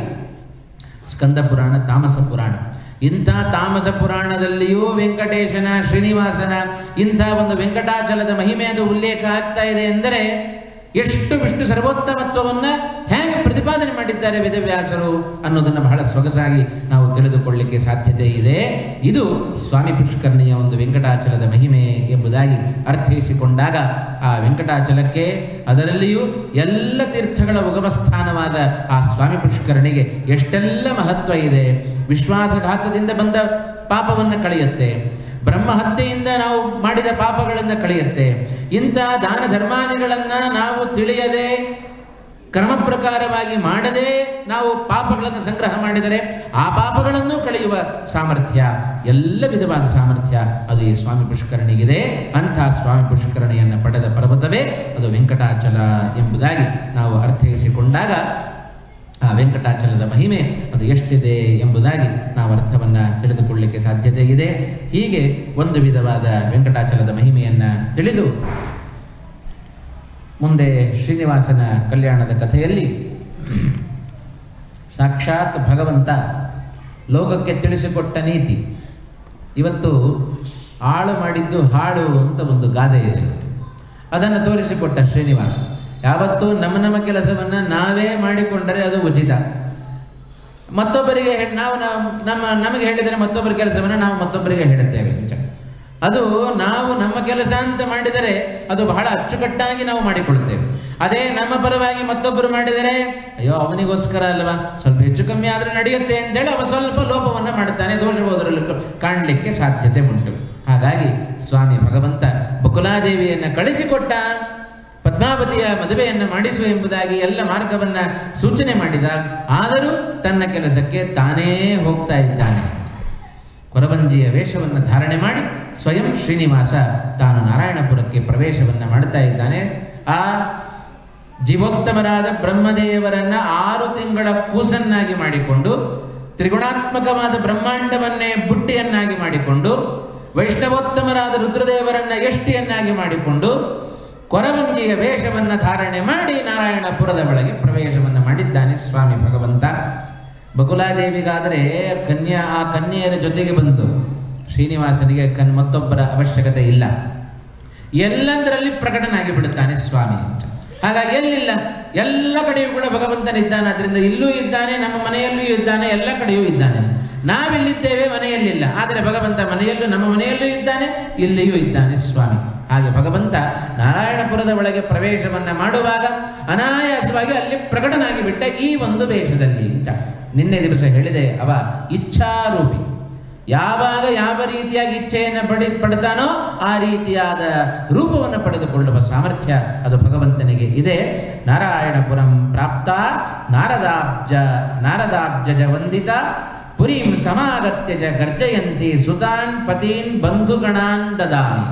ಸ್ಕಂದ ಪುರಾಣ ತಾಮಸ ಪುರಾಣ ಇಂಥ ತಾಮಸ ಪುರಾಣದಲ್ಲಿಯೂ ವೆಂಕಟೇಶನ ಶ್ರೀನಿವಾಸನ ಇಂಥ ಒಂದು ವೆಂಕಟಾಚಲದ ಮಹಿಮೆ ಅದು ಉಲ್ಲೇಖ ಆಗ್ತಾ ಇದೆ ಎಂದರೆ ಎಷ್ಟು ವಿಷ್ಣು ಸರ್ವೋತ್ತಮತ್ವವನ್ನು ಹೇಗೆ ಪ್ರತಿಪಾದನೆ ಮಾಡಿದ್ದಾರೆ ವೇದವ್ಯಾಸರು ಅನ್ನೋದನ್ನು ಬಹಳ ಸೊಗಸಾಗಿ ನಾವು ತಿಳಿದುಕೊಳ್ಳಿಕ್ಕೆ ಸಾಧ್ಯತೆ ಇದೆ ಇದು ಸ್ವಾಮಿ ಪುಷ್ಕರಣಿಯ ಒಂದು ವೆಂಕಟಾಚಲದ ಮಹಿಮೆ ಎಂಬುದಾಗಿ ಅರ್ಥೈಸಿಕೊಂಡಾಗ ಆ ವೆಂಕಟಾಚಲಕ್ಕೆ ಅದರಲ್ಲಿಯೂ ಎಲ್ಲ ತೀರ್ಥಗಳ ಉಗಮ ಸ್ಥಾನವಾದ ಆ ಸ್ವಾಮಿ ಪುಷ್ಕರಣಿಗೆ ಎಷ್ಟೆಲ್ಲ ಮಹತ್ವ ಇದೆ ವಿಶ್ವಾಸಘಾತದಿಂದ ಬಂದ ಪಾಪವನ್ನು ಕಳೆಯುತ್ತೆ ಬ್ರಹ್ಮ ಹತ್ಯೆಯಿಂದ ನಾವು ಮಾಡಿದ ಪಾಪಗಳನ್ನು ಕಳೆಯುತ್ತೆ ಇಂತಹ ದಾನ ಧರ್ಮಾದಿಗಳನ್ನು ನಾವು ತಿಳಿಯದೆ ಕ್ರಮ ಪ್ರಕಾರವಾಗಿ ಮಾಡದೆ ನಾವು ಪಾಪಗಳನ್ನು ಸಂಗ್ರಹ ಮಾಡಿದರೆ ಆ ಪಾಪಗಳನ್ನು ಕಳೆಯುವ ಸಾಮರ್ಥ್ಯ ಎಲ್ಲ ವಿಧವಾದ ಸಾಮರ್ಥ್ಯ ಅದು ಈ ಸ್ವಾಮಿ ಪುಷ್ಕರಣಿಗಿದೆ ಅಂಥ ಸ್ವಾಮಿ ಪುಷ್ಕರಣಿಯನ್ನು ಪಡೆದ ಪರ್ವತವೇ ಅದು ವೆಂಕಟಾಚಲ ಎಂಬುದಾಗಿ ನಾವು ಅರ್ಥೈಸಿಕೊಂಡಾಗ ಆ ವೆಂಕಟಾಚಲದ ಮಹಿಮೆ ಅದು ಎಷ್ಟಿದೆ ಎಂಬುದಾಗಿ ನಾವು ಅರ್ಥವನ್ನು ತಿಳಿದುಕೊಳ್ಳಲಿಕ್ಕೆ ಸಾಧ್ಯತೆ ಇದೆ ಹೀಗೆ ಒಂದು ವಿಧವಾದ ವೆಂಕಟಾಚಲದ ಮಹಿಮೆಯನ್ನು ತಿಳಿದು ಮುಂದೆ ಶ್ರೀನಿವಾಸನ ಕಲ್ಯಾಣದ ಕಥೆಯಲ್ಲಿ ಸಾಕ್ಷಾತ್ ಭಗವಂತ ಲೋಕಕ್ಕೆ ತಿಳಿಸಿಕೊಟ್ಟ ನೀತಿ ಇವತ್ತು ಆಳು ಮಾಡಿದ್ದು ಹಾಳು ಅಂತ ಒಂದು ಗಾದೆ ಇದೆ ಅದನ್ನು ತೋರಿಸಿಕೊಟ್ಟ ಶ್ರೀನಿವಾಸ ಯಾವತ್ತೂ ನಮ್ಮ ನಮ್ಮ ಕೆಲಸವನ್ನು ನಾವೇ ಮಾಡಿಕೊಂಡರೆ ಅದು ಉಚಿತ ಮತ್ತೊಬ್ಬರಿಗೆ ಹೇ- ನಾವು ನಾವು ನಮ್ಮ ನಮಗೆ ಹೇಳಿದರೆ ಮತ್ತೊಬ್ಬರ ಕೆಲಸವನ್ನು ನಾವು ಮತ್ತೊಬ್ಬರಿಗೆ ಹೇಳುತ್ತೇವೆ ನಿಜ. ಅದು ನಾವು ನಮ್ಮ ಕೆಲಸ ಅಂತ ಮಾಡಿದರೆ ಅದು ಬಹಳ ಅಚ್ಚುಕಟ್ಟಾಗಿ ನಾವು ಮಾಡಿಕೊಳ್ಳುತ್ತೇವೆ ಅದೇ ನಮ್ಮ ಪರವಾಗಿ ಮತ್ತೊಬ್ಬರು ಮಾಡಿದರೆ ಅಯ್ಯೋ ಅವನಿಗೋಸ್ಕರ ಅಲ್ವಾ ಸ್ವಲ್ಪ ಹೆಚ್ಚು ಕಮ್ಮಿ ಆದರೆ ನಡೆಯುತ್ತೆ ಅಂತೇಳಿ ಅವ ಸ್ವಲ್ಪ ಲೋಪವನ್ನು ಮಾಡುತ್ತಾನೆ ದೋಷಬೋದರಲ್ಲಿ ಕಾಣಲಿಕ್ಕೆ ಸಾಧ್ಯತೆ ಉಂಟು ಹಾಗಾಗಿ ಸ್ವಾಮಿ ಭಗವಂತ ಬಕುಲಾದೇವಿಯನ್ನು ಕಳಿಸಿಕೊಟ್ಟ ಪದ್ಮಾವತಿಯ ಮದುವೆಯನ್ನು ಮಾಡಿಸು ಎಂಬುದಾಗಿ ಎಲ್ಲ ಮಾರ್ಗವನ್ನ ಸೂಚನೆ ಮಾಡಿದ ಆದರೂ ತನ್ನ ಕೆಲಸಕ್ಕೆ ತಾನೇ ಹೋಗ್ತಾ ಇದ್ದಾನೆ ಕೊರವಂಜಿಯ ವೇಷವನ್ನು ಧಾರಣೆ ಮಾಡಿ ಸ್ವಯಂ ಶ್ರೀನಿವಾಸ ತಾನು ನಾರಾಯಣಪುರಕ್ಕೆ ಪ್ರವೇಶವನ್ನು ಮಾಡ್ತಾ ಇದ್ದಾನೆ ಆ ಜೀವೋತ್ತಮರಾದ ಬ್ರಹ್ಮದೇವರನ್ನ ಆರು ತಿಂಗಳ ಕೂಸನ್ನಾಗಿ ಮಾಡಿಕೊಂಡು ತ್ರಿಗುಣಾತ್ಮಕವಾದ ಬ್ರಹ್ಮಾಂಡವನ್ನೇ ಬುಟ್ಟಿಯನ್ನಾಗಿ ಮಾಡಿಕೊಂಡು ವೈಷ್ಣವೋತ್ತಮರಾದ ರುದ್ರದೇವರನ್ನ ಎಷ್ಟಿಯನ್ನಾಗಿ ಮಾಡಿಕೊಂಡು ಕೊರವಂಜಿಯ ವೇಷವನ್ನು ಧಾರಣೆ ಮಾಡಿ ನಾರಾಯಣಪುರದ ಒಳಗೆ ಪ್ರವೇಶವನ್ನು ಮಾಡಿದ್ದಾನೆ ಸ್ವಾಮಿ ಭಗವಂತ ಬಕುಲಾದೇವಿಗಾದರೆ ಕನ್ಯಾ ಆ ಕನ್ಯೆಯರ ಜೊತೆಗೆ ಬಂದು ಶ್ರೀನಿವಾಸನಿಗೆ ಕನ್ ಮತ್ತೊಬ್ಬರ ಅವಶ್ಯಕತೆ ಇಲ್ಲ ಎಲ್ಲದರಲ್ಲಿ ಪ್ರಕಟನಾಗಿ ಬಿಡುತ್ತಾನೆ ಸ್ವಾಮಿ ಅಂತ ಹಾಗಾಗಿ ಎಲ್ಲಿಲ್ಲ ಎಲ್ಲ ಕಡೆಯೂ ಕೂಡ ಭಗವಂತನಿದ್ದಾನೆ ಅದರಿಂದ ಇಲ್ಲೂ ಇದ್ದಾನೆ ನಮ್ಮ ಮನೆಯಲ್ಲೂ ಇದ್ದಾನೆ ಎಲ್ಲ ಕಡೆಯೂ ಇದ್ದಾನೆ ನಾವಿಲ್ಲಿದ್ದೇವೆ ಮನೆಯಲ್ಲಿಲ್ಲ ಆದರೆ ಭಗವಂತ ಮನೆಯಲ್ಲೂ ನಮ್ಮ ಮನೆಯಲ್ಲೂ ಇದ್ದಾನೆ ಇಲ್ಲಿಯೂ ಇದ್ದಾನೆ ಸ್ವಾಮಿ ಹಾಗೆ ಭಗವಂತ ನಾರಾಯಣಪುರದ ಒಳಗೆ ಪ್ರವೇಶವನ್ನ ಮಾಡುವಾಗ ಅನಾಯಾಸವಾಗಿ ಅಲ್ಲಿ ಪ್ರಕಟನಾಗಿ ಬಿಟ್ಟ ಈ ಒಂದು ವೇಷದಲ್ಲಿ ಅಂತ ನಿನ್ನೆ ದಿವಸ ಹೇಳಿದೆ ಅವ ಇಚ್ಛಾರೂಪಿ ಯಾವಾಗ ಯಾವ ರೀತಿಯಾಗಿ ಇಚ್ಛೆಯನ್ನು ಪಡಿ ಪಡ್ತಾನೋ ಆ ರೀತಿಯಾದ ರೂಪವನ್ನು ಪಡೆದುಕೊಳ್ಳುವ ಸಾಮರ್ಥ್ಯ ಅದು ಭಗವಂತನಿಗೆ ಇದೆ ನಾರಾಯಣಪುರಂ ಪ್ರಾಪ್ತ ನಾರದಾಬ್ಜ ನಾರದಾಬ್ಜಜ ವಂದಿತ ಪುರೀಂ ಸಮಾಗತ್ಯ ಚ ಗರ್ಜಯಂತಿ ಸುತಾನ್ ಪತೀನ್ ಬಂಧುಗಣಾನ್ ದದಾಮಿ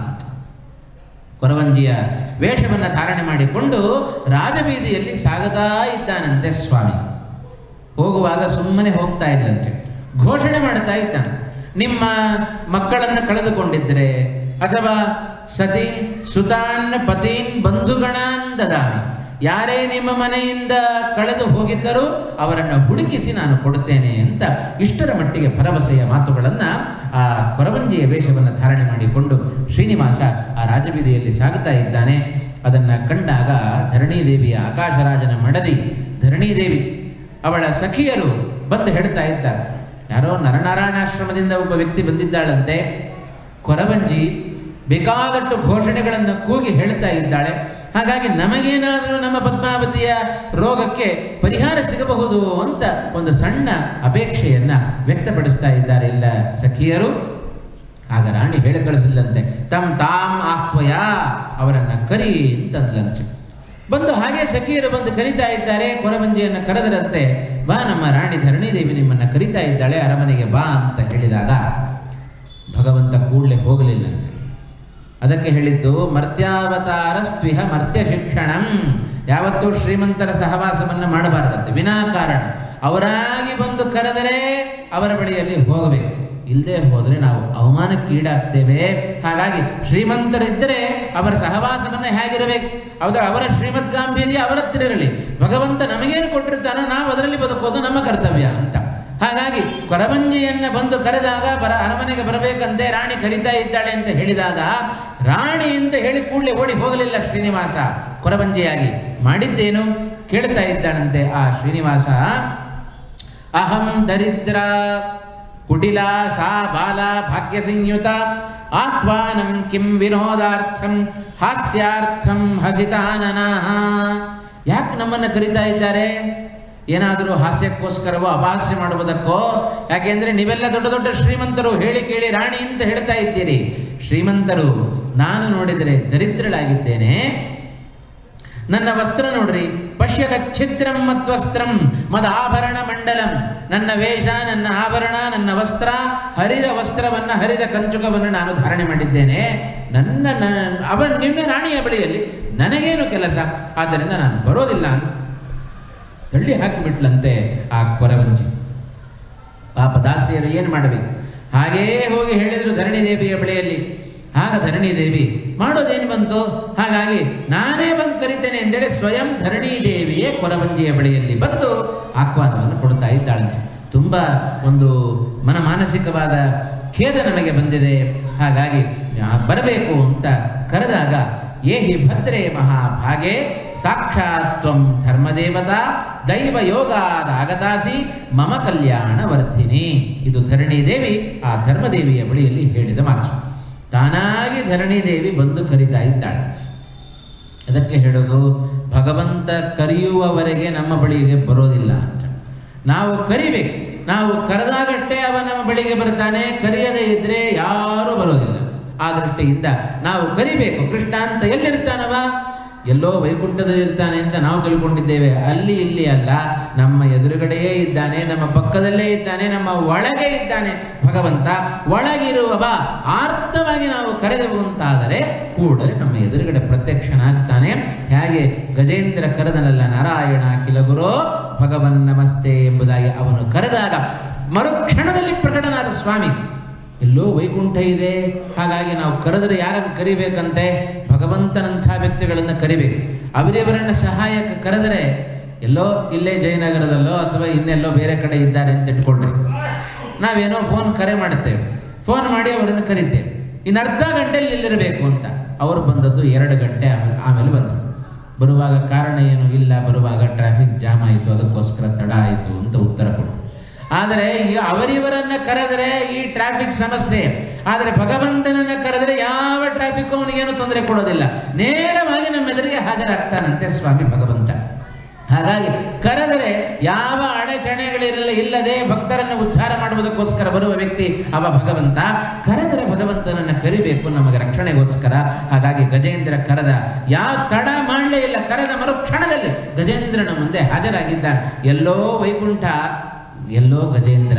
ಕೊರವಂಜಿಯ ವೇಷವನ್ನು ಧಾರಣೆ ಮಾಡಿಕೊಂಡು ರಾಜಬೀದಿಯಲ್ಲಿ ಸಾಗುತ್ತಾ ಇದ್ದಾನಂತೆ ಸ್ವಾಮಿ ಹೋಗುವಾಗ ಸುಮ್ಮನೆ ಹೋಗ್ತಾ ಇಲ್ಲಂತೆ ಘೋಷಣೆ ಮಾಡ್ತಾ ಇದ್ದಾನೆ ನಿಮ್ಮ ಮಕ್ಕಳನ್ನು ಕಳೆದುಕೊಂಡಿದ್ದರೆ ಅಥವಾ ಸತಿ ಸುತಾನ್ ಪತೀನ್ ಬಂಧುಗಣಾನ್ ದದಾಮಿ ಯಾರೇ ನಿಮ್ಮ ಮನೆಯಿಂದ ಕಳೆದು ಹೋಗಿದ್ದರೂ ಅವರನ್ನು ಹುಡುಕಿಸಿ ನಾನು ಕೊಡುತ್ತೇನೆ ಅಂತ ಇಷ್ಟರ ಮಟ್ಟಿಗೆ ಭರವಸೆಯ ಮಾತುಗಳನ್ನು ಆ ಕೊರವಂಜಿಯ ವೇಷವನ್ನು ಧಾರಣೆ ಮಾಡಿಕೊಂಡು ಶ್ರೀನಿವಾಸ ಆ ರಾಜಬೀದಿಯಲ್ಲಿ ಸಾಗುತ್ತಾ ಇದ್ದಾನೆ ಅದನ್ನು ಕಂಡಾಗ ಧರಣಿದೇವಿಯ ಆಕಾಶರಾಜನ ಮಡದಿ ಧರಣಿದೇವಿ ಅವಳ ಸಖಿಯರು ಬಂದು ಹೇಳ್ತಾ ಇದ್ದಾರೆ ಯಾರೋ ನರನಾರಾಯಣಾಶ್ರಮದಿಂದ ಒಬ್ಬ ವ್ಯಕ್ತಿ ಬಂದಿದ್ದಾಳಂತೆ ಕೊರವಂಜಿ ಬೇಕಾದಷ್ಟು ಘೋಷಣೆಗಳನ್ನು ಕೂಗಿ ಹೇಳ್ತಾ ಇದ್ದಾಳೆ ಹಾಗಾಗಿ ನಮಗೇನಾದರೂ ನಮ್ಮ ಪದ್ಮಾವತಿಯ ರೋಗಕ್ಕೆ ಪರಿಹಾರ ಸಿಗಬಹುದು ಅಂತ ಒಂದು ಸಣ್ಣ ಅಪೇಕ್ಷೆಯನ್ನ ವ್ಯಕ್ತಪಡಿಸ್ತಾ ಇದ್ದಾರೆ ಇಲ್ಲ ಸಖಿಯರು ಆಗ ರಾಣಿ ಹೇಳಿ ಕಳಿಸಿಲ್ಲಂತೆ ತಮ್ ತಾಮ್ ಆಹ್ವಯ ಅವರನ್ನ ಕರಿ ಅಂತಂದ್ಲಂತೆ ಬಂದು ಹಾಗೆ ಸಖಿಯರು ಬಂದು ಕರಿತಾ ಇದ್ದಾರೆ ಕೊರವಂಜಿಯನ್ನು ಕರೆದರಂತೆ ಬಾ ನಮ್ಮ ರಾಣಿ ಧರಣಿದೇವಿ ನಿಮ್ಮನ್ನು ಕರಿತಾ ಇದ್ದಾಳೆ ಅರಮನೆಗೆ ಬಾ ಅಂತ ಹೇಳಿದಾಗ ಭಗವಂತ ಕೂಡಲೇ ಹೋಗಲಿಲ್ಲಂತೆ ಅದಕ್ಕೆ ಹೇಳಿದ್ದು ಮರ್ತ್ಯಾವತಾರ ಸ್ವಿಹ ಮರ್ತ್ಯ ಶಿಕ್ಷಣಂ ಯಾವತ್ತೂ ಶ್ರೀಮಂತರ ಸಹವಾಸವನ್ನು ಮಾಡಬಾರದಂತೆ ವಿನಾಕಾರಣ ಅವರಾಗಿ ಬಂದು ಕರೆದರೆ ಅವರ ಬಳಿಯಲ್ಲಿ ಹೋಗಬೇಕು ಇಲ್ಲದೆ ಹೋದರೆ ನಾವು ಅವಮಾನಕ್ಕೀಡಾಗ್ತೇವೆ ಹಾಗಾಗಿ ಶ್ರೀಮಂತರಿದ್ದರೆ ಅವರ ಸಹವಾಸವನ್ನು ಹೇಗಿರಬೇಕು ಹೌದಾ ಅವರ ಶ್ರೀಮತ್ ಗಾಂಭೀರ್ಯ ಅವರ ಹತ್ತಿರ ಇರಲಿ ಭಗವಂತ ನಮಗೇನು ಕೊಟ್ಟಿರ್ತಾನೋ ನಾವು ಅದರಲ್ಲಿ ಬದುಕೋದು ನಮ್ಮ ಕರ್ತವ್ಯ ಅಂತ ಹಾಗಾಗಿ ಕೊರವಂಜಿಯನ್ನ ಬಂದು ಕರೆದಾಗ ಬರ ಅರಮನೆಗೆ ಬರಬೇಕಂತೆ ರಾಣಿ ಕರಿತಾ ಇದ್ದಾಳೆ ಅಂತ ಹೇಳಿದಾಗ ರಾಣಿ ಅಂತ ಹೇಳಿ ಕೂಡಲೇ ಓಡಿ ಹೋಗಲಿಲ್ಲ ಶ್ರೀನಿವಾಸ ಕೊರವಂಜಿಯಾಗಿ ಮಾಡಿದ್ದೇನು ಕೇಳ್ತಾ ಇದ್ದಾನಂತೆ ಆ ಶ್ರೀನಿವಾಸ ಅಹಂ ದರಿದ್ರ ಕುಟಿಲ ಸಾ ಬಾಲ ಭಾಗ್ಯ ಸಂಯುತ ಆಹ್ವಾನಂ ಕಿಂ ವಿನೋದಾರ್ಥಂ ಹಾಸ್ಯಾರ್ಥಂ ಹಸಿತಾನನಃ ಯಾಕೆ ನಮ್ಮನ್ನು ಕರಿತಾ ಇದ್ದಾರೆ ಏನಾದರೂ ಹಾಸ್ಯಕ್ಕೋಸ್ಕರವೋ ಅಪಹಾಸ್ಯ ಮಾಡುವುದಕ್ಕೋ ಯಾಕೆಂದ್ರೆ ನೀವೆಲ್ಲ ದೊಡ್ಡ ದೊಡ್ಡ ಶ್ರೀಮಂತರು ಹೇಳಿ ಕೇಳಿ ರಾಣಿ ಅಂತ ಹೇಳ್ತಾ ಇದ್ದೀರಿ ಶ್ರೀಮಂತರು ನಾನು ನೋಡಿದರೆ ದರಿದ್ರಳಾಗಿದ್ದೇನೆ ನನ್ನ ವಸ್ತ್ರ ನೋಡ್ರಿ ಪಶ್ಯದ ಛಿದ್ರಂ ಮತ್ವಸ್ತ್ರಂ ಮದ ಆಭರಣ ಮಂಡಲಂ ನನ್ನ ವೇಷ ನನ್ನ ಆಭರಣ ನನ್ನ ವಸ್ತ್ರ ಹರಿದ ವಸ್ತ್ರವನ್ನು ಹರಿದ ಕಂಚುಕವನ್ನು ನಾನು ಧಾರಣೆ ಮಾಡಿದ್ದೇನೆ ನನ್ನ ನ- ಅವ ನಿಮ್ಮ ರಾಣಿಯ ಬಳಿಯಲ್ಲಿ ನನಗೇನು ಕೆಲಸ ಆದ್ದರಿಂದ ನಾನು ಬರೋದಿಲ್ಲ ಅಂತ ತಳ್ಳಿ ಹಾಕಿಬಿಟ್ಲಂತೆ ಆ ಕೊರವಂಜಿ ಪಾಪ ದಾಸಿಯರು ಏನು ಮಾಡಬೇಕು ಹಾಗೇ ಹೋಗಿ ಹೇಳಿದರು ಧರಣಿ ದೇವಿಯ ಬಳಿಯಲ್ಲಿ ಆಗ ಧರಣಿ ದೇವಿ ಮಾಡೋದೇನು ಬಂತು ಹಾಗಾಗಿ ನಾನೇ ಬಂದು ಕರಿತೇನೆ ಎಂದೇಳಿ ಸ್ವಯಂ ಧರಣಿ ದೇವಿಯೇ ಕೊರವಂಜಿಯ ಬಳಿಯಲ್ಲಿ ಬಂದು ಆಹ್ವಾನವನ್ನು ಕೊಡ್ತಾ ಇದ್ದಾಳಂತೆ ತುಂಬ ಒಂದು ಮನ ಮಾನಸಿಕವಾದ ಖೇದ ನಮಗೆ ಬಂದಿದೆ ಹಾಗಾಗಿ ಆ, ಬರಬೇಕು ಅಂತ ಕರೆದಾಗ ಏಹಿ ಭದ್ರೇ ಮಹಾಭಾಗೆ ಸಾಕ್ಷಾತ್ ತ್ವಂ ಧರ್ಮದೇವತಾ ದೈವ ಯೋಗಾದಾಗತಾಸಿ ಮಮ ಕಲ್ಯಾಣ ವರ್ಧಿನಿ ಇದು ಧರಣಿ ದೇವಿ ಆ ಧರ್ಮದೇವಿಯ ಬಳಿಯಲ್ಲಿ ಹೇಳಿದ ಮಾತು ತಾನಾಗಿ ಧರಣಿ ದೇವಿ ಬಂದು ಕರಿತಾ ಇದ್ದಾಳೆ ಅದಕ್ಕೆ ಹೇಳೋದು ಭಗವಂತ ಕರೆಯುವವರೆಗೆ ನಮ್ಮ ಬಳಿಗೆ ಬರೋದಿಲ್ಲ ಅಂತ ನಾವು ಕರಿಬೇಕು ನಾವು ಕರೆದಾಗಷ್ಟೇ ಅವ ನಮ್ಮ ಬಳಿಗೆ ಬರ್ತಾನೆ ಕರೆಯದೇ ಇದ್ರೆ ಯಾರೂ ಬರೋದಿಲ್ಲ ಆ ದೃಷ್ಟಿಯಿಂದ ನಾವು ಕರಿಬೇಕು ಕೃಷ್ಣ ಅಂತ ಎಲ್ಲಿರ್ತಾನವ ಎಲ್ಲೋ ವೈಕುಂಠದಲ್ಲಿ ಇರ್ತಾನೆ ಅಂತ ನಾವು ತಿಳ್ಕೊಂಡಿದ್ದೇವೆ ಅಲ್ಲಿ ಇಲ್ಲಿ ಅಲ್ಲ ನಮ್ಮ ಎದುರುಗಡೆಯೇ ಇದ್ದಾನೆ ನಮ್ಮ ಪಕ್ಕದಲ್ಲೇ ಇದ್ದಾನೆ ನಮ್ಮ ಒಳಗೆ ಇದ್ದಾನೆ ಭಗವಂತ ಒಳಗಿರುವವ ಆರ್ಥವಾಗಿ ನಾವು ಕರೆದೆವು ಅಂತಾದರೆ ಕೂಡಲೇ ನಮ್ಮ ಎದುರುಗಡೆ ಪ್ರತ್ಯಕ್ಷನಾಗ್ತಾನೆ ಹೇಗೆ ಗಜೇಂದ್ರ ಕರೆದನಲ್ಲ ನಾರಾಯಣ ಕಿಲಗುರೋ ಭಗವನ್ ನಮಸ್ತೆ ಎಂಬುದಾಗಿ ಅವನು ಕರೆದಾಗ ಮರುಕ್ಷಣದಲ್ಲಿ ಪ್ರಕಟನಾದ ಸ್ವಾಮಿ ಎಲ್ಲೋ ವೈಕುಂಠ ಇದೆ ಹಾಗಾಗಿ ನಾವು ಕರೆದರೆ ಯಾರನ್ನು ಕರಿಬೇಕಂತೆ ಭಗವಂತನಂಥ ವ್ಯಕ್ತಿಗಳನ್ನು ಕರಿಬೇಕು ಅವರಿವರನ್ನು ಸಹಾಯಕ್ಕೆ ಕರೆದರೆ ಎಲ್ಲೋ ಇಲ್ಲೇ ಜಯನಗರದಲ್ಲೋ ಅಥವಾ ಇನ್ನೆಲ್ಲೋ ಬೇರೆ ಕಡೆ ಇದ್ದಾರೆ ಅಂತ ಇಟ್ಕೊಳ್ರಿ ನಾವೇನೋ ಫೋನ್ ಕರೆ ಮಾಡುತ್ತೇವೆ ಫೋನ್ ಮಾಡಿ ಅವರನ್ನು ಕರಿತೇವೆ ಇನ್ನು ಅರ್ಧ ಗಂಟೆಯಲ್ಲಿ ಇಲ್ಲಿರಬೇಕು ಅಂತ ಅವರು ಬಂದದ್ದು ಎರಡು ಗಂಟೆ ಆಮೇಲೆ ಆಮೇಲೆ ಬಂದರು ಬರುವಾಗ ಕಾರಣ ಏನು ಇಲ್ಲ ಬರುವಾಗ ಟ್ರಾಫಿಕ್ ಜಾಮ್ ಆಯಿತು ಅದಕ್ಕೋಸ್ಕರ ತಡ ಆಯಿತು ಅಂತ ಉತ್ತರ ಕೊಡು ಆದರೆ ಈ ಅವರಿವರನ್ನ ಕರೆದರೆ ಈ ಟ್ರಾಫಿಕ್ ಸಮಸ್ಯೆ ಆದರೆ ಭಗವಂತನನ್ನ ಕರೆದರೆ ಯಾವ ಟ್ರಾಫಿಕ್ ಅವನಿಗೇನು ತೊಂದರೆ ಕೊಡೋದಿಲ್ಲ ನೇರವಾಗಿ ನಮ್ಮ ಎದುರಿಗೆ ಹಾಜರಾಗ್ತಾನಂತೆ ಸ್ವಾಮಿ ಭಗವಂತ ಹಾಗಾಗಿ ಕರೆದರೆ ಯಾವ ಅಡೆಚಣೆಗಳಿರಲ್ಲ ಇಲ್ಲದೆ ಭಕ್ತರನ್ನು ಉದ್ಧಾರ ಮಾಡುವುದಕ್ಕೋಸ್ಕರ ಬರುವ ವ್ಯಕ್ತಿ ಅವ ಭಗವಂತ ಕರೆದರೆ ಭಗವಂತನನ್ನು ಕರಿಬೇಕು ನಮಗೆ ರಕ್ಷಣೆಗೋಸ್ಕರ ಹಾಗಾಗಿ ಗಜೇಂದ್ರ ಕರೆದ ಯಾವ ತಡ ಮಾಡಲೇ ಇಲ್ಲ ಕರೆದ ಮರುಕ್ಷಣದಲ್ಲಿ ಗಜೇಂದ್ರನ ಮುಂದೆ ಹಾಜರಾಗಿದ್ದಾನೆ ಎಲ್ಲೋ ವೈಕುಂಠ ಎಲ್ಲೋ ಗಜೇಂದ್ರ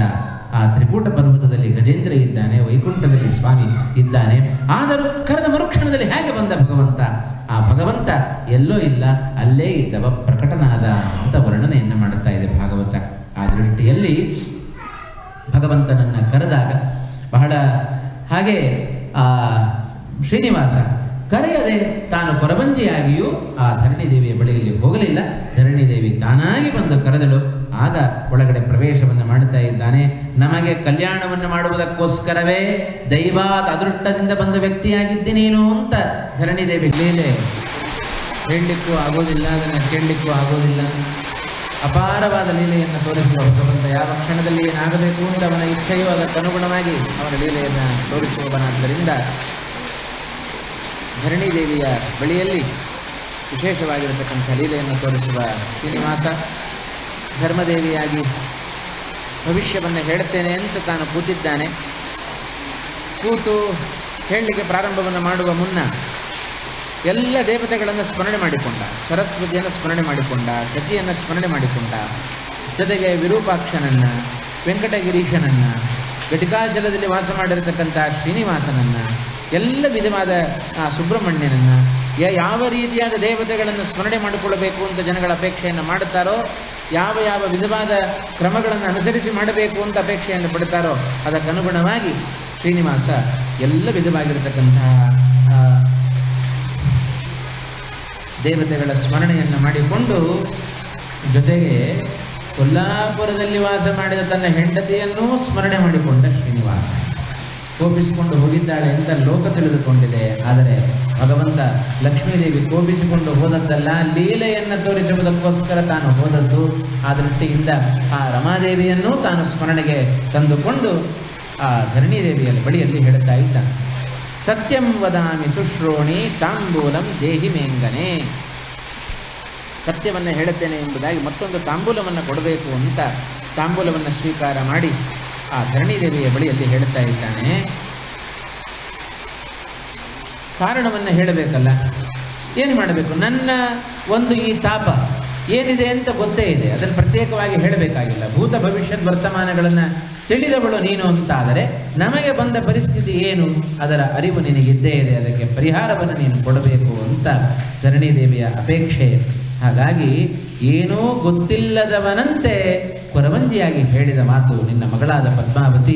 ಆ ತ್ರಿಕೂಟ ಪರ್ವತದಲ್ಲಿ ಗಜೇಂದ್ರ ಇದ್ದಾನೆ ವೈಕುಂಠದಲ್ಲಿ ಸ್ವಾಮಿ ಇದ್ದಾನೆ ಆದರೂ ಕರೆದ ಮರುಕ್ಷಣದಲ್ಲಿ ಹೇಗೆ ಬಂದ ಭಗವಂತ ಆ ಭಗವಂತ ಎಲ್ಲೋ ಇಲ್ಲ ಅಲ್ಲೇ ಇದ್ದವ ಪ್ರಕಟನಾದ ಅಂತ ವರ್ಣನೆಯನ್ನು ಮಾಡುತ್ತಾ ಇದೆ ಭಾಗವತ ಆ ದೃಷ್ಟಿಯಲ್ಲಿ ಭಗವಂತನನ್ನು ಕರೆದಾಗ ಬಹಳ ಹಾಗೆ ಆ ಶ್ರೀನಿವಾಸ ಕರೆಯದೆ ತಾನು ಕೊರಬಂಜಿಯಾಗಿಯೂ ಆ ಧರಣಿ ದೇವಿಯ ಬಳಿಯಲ್ಲಿ ಹೋಗಲಿಲ್ಲ ಧರಣಿ ದೇವಿ ತಾನಾಗಿ ಬಂದು ಕರೆದಳು ಆಗ ಒಳಗಡೆ ಪ್ರವೇಶವನ್ನು ಮಾಡುತ್ತಾ ಇದ್ದಾನೆ ನಮಗೆ ಕಲ್ಯಾಣವನ್ನು ಮಾಡುವುದಕ್ಕೋಸ್ಕರವೇ ದೈವಾದ ಅದೃಷ್ಟದಿಂದ ಬಂದ ವ್ಯಕ್ತಿಯಾಗಿದ್ದೀನೇನು ಅಂತ ಧರಣಿ ದೇವಿ ಲೀಲೆ ಹೇಳಲಿಕ್ಕೂ ಆಗೋದಿಲ್ಲ ಅದನ್ನು ಕೇಳಲಿಕ್ಕೂ ಆಗೋದಿಲ್ಲ ಅಪಾರವಾದ ಲೀಲೆಯನ್ನು ತೋರಿಸುವ ಭಗವಂತ ಯಾವ ಕ್ಷಣದಲ್ಲಿ ಏನಾಗಬೇಕು ಅಂತ ಅವನ ಇಚ್ಛೆಯೋ ಅದಕ್ಕನುಗುಣವಾಗಿ ಅವನ ಲೀಲೆಯನ್ನು ತೋರಿಸುವವನಾದ್ದರಿಂದ ಧರಣಿ ದೇವಿಯ ಬಳಿಯಲ್ಲಿ ವಿಶೇಷವಾಗಿರತಕ್ಕಂಥ ಲೀಲೆಯನ್ನು ತೋರಿಸುವ ಶ್ರೀನಿವಾಸ ಧರ್ಮದೇವಿಯಾಗಿ ಭವಿಷ್ಯವನ್ನು ಹೇಳುತ್ತೇನೆ ಅಂತ ತಾನು ಕೂತಿದ್ದಾನೆ ಕೂತು ಹೇಳಲಿಕ್ಕೆ ಪ್ರಾರಂಭವನ್ನು ಮಾಡುವ ಮುನ್ನ ಎಲ್ಲ ದೇವತೆಗಳನ್ನು ಸ್ಮರಣೆ ಮಾಡಿಕೊಂಡ ಸರಸ್ವತಿಯನ್ನು ಸ್ಮರಣೆ ಮಾಡಿಕೊಂಡ ಶಚಿಯನ್ನು ಸ್ಮರಣೆ ಮಾಡಿಕೊಂಡ ಜೊತೆಗೆ ವಿರೂಪಾಕ್ಷನನ್ನು ವೆಂಕಟಗಿರೀಶನನ್ನು ಘಟಿಕಾಜಲದಲ್ಲಿ ವಾಸ ಮಾಡಿರತಕ್ಕಂಥ ಶ್ರೀನಿವಾಸನನ್ನು ಎಲ್ಲ ವಿಧವಾದ ಆ ಸುಬ್ರಹ್ಮಣ್ಯನನ್ನು ಯ- ಯಾವ ರೀತಿಯಾದ ದೇವತೆಗಳನ್ನು ಸ್ಮರಣೆ ಮಾಡಿಕೊಳ್ಳಬೇಕು ಅಂತ ಜನಗಳ ಅಪೇಕ್ಷೆಯನ್ನು ಮಾಡುತ್ತಾರೋ ಯಾವ ಯಾವ ವಿಧವಾದ ಕ್ರಮಗಳನ್ನು ಅನುಸರಿಸಿ ಮಾಡಬೇಕು ಅಂತ ಅಪೇಕ್ಷೆಯನ್ನು ಪಡ್ತಾರೋ ಅದಕ್ಕನುಗುಣವಾಗಿ ಶ್ರೀನಿವಾಸ ಎಲ್ಲ ವಿಧವಾಗಿರತಕ್ಕಂತಹ ಆ, ದೇವತೆಗಳ ಸ್ಮರಣೆಯನ್ನು ಮಾಡಿಕೊಂಡು ಜೊತೆಗೆ ಕೊಲ್ಲಾಪುರದಲ್ಲಿ ವಾಸ ಮಾಡಿದ ತನ್ನ ಹೆಂಡತಿಯನ್ನೂ ಸ್ಮರಣೆ ಮಾಡಿಕೊಂಡ ಶ್ರೀನಿವಾಸ ಕೋಪಿಸಿಕೊಂಡು ಹೋಗಿದ್ದಾಳೆ ಅಂತ ಲೋಕ ತಿಳಿದುಕೊಂಡಿದೆ ಆದರೆ ಭಗವಂತ ಲಕ್ಷ್ಮೀದೇವಿ ಕೋಪಿಸಿಕೊಂಡು ಹೋದದ್ದಲ್ಲ ಲೀಲೆಯನ್ನು ತೋರಿಸುವುದಕ್ಕೋಸ್ಕರ ತಾನು ಹೋದದ್ದು ಆ ದೃಷ್ಟಿಯಿಂದ ಆ ರಮಾದೇವಿಯನ್ನೂ ತಾನು ಸ್ಮರಣೆಗೆ ತಂದುಕೊಂಡು ಆ ಧರಣಿದೇವಿಯ ಬಳಿಯಲ್ಲಿ ಹೇಳುತ್ತಾ ಇದ್ದ ಸತ್ಯಂ ವದಾಮಿ ಸುಶ್ರೋಣಿ ತಾಂಬೂಲಂ ದೇಹಿ ಮೇಂಗನೆ ಸತ್ಯವನ್ನು ಹೇಳುತ್ತೇನೆ ಎಂಬುದಾಗಿ ಮತ್ತೊಂದು ತಾಂಬೂಲವನ್ನು ಕೊಡಬೇಕು ಅಂತ ತಾಂಬೂಲವನ್ನು ಸ್ವೀಕಾರ ಮಾಡಿ ಆ ಧರಣಿದೇವಿಯ ಬಳಿಯಲ್ಲಿ ಹೇಳುತ್ತಾ ಇದ್ದಾನೆ ಕಾರಣವನ್ನು ಹೇಳಬೇಕಲ್ಲ ಏನು ಮಾಡಬೇಕು ನನ್ನ ಒಂದು ಈ ತಾಪ ಏನಿದೆ ಅಂತ ಗೊತ್ತೇ ಇದೆ ಅದನ್ನು ಪ್ರತ್ಯೇಕವಾಗಿ ಹೇಳಬೇಕಾಗಿಲ್ಲ ಭೂತ ಭವಿಷ್ಯದ ವರ್ತಮಾನಗಳನ್ನು ತಿಳಿದವಳು ನೀನು ಅಂತಾದರೆ ನಮಗೆ ಬಂದ ಪರಿಸ್ಥಿತಿ ಏನು ಅದರ ಅರಿವು ನಿನಗಿದ್ದೇ ಇದೆ ಅದಕ್ಕೆ ಪರಿಹಾರವನ್ನು ನೀನು ಕೊಡಬೇಕು ಅಂತ ಧರಣಿದೇವಿಯ ಅಪೇಕ್ಷೆ ಹಾಗಾಗಿ ಏನೂ ಗೊತ್ತಿಲ್ಲದವನಂತೆ ಕೊರವಂಜಿಯಾಗಿ ಹೇಳಿದ ಮಾತು ನಿನ್ನ ಮಗಳಾದ ಪದ್ಮಾವತಿ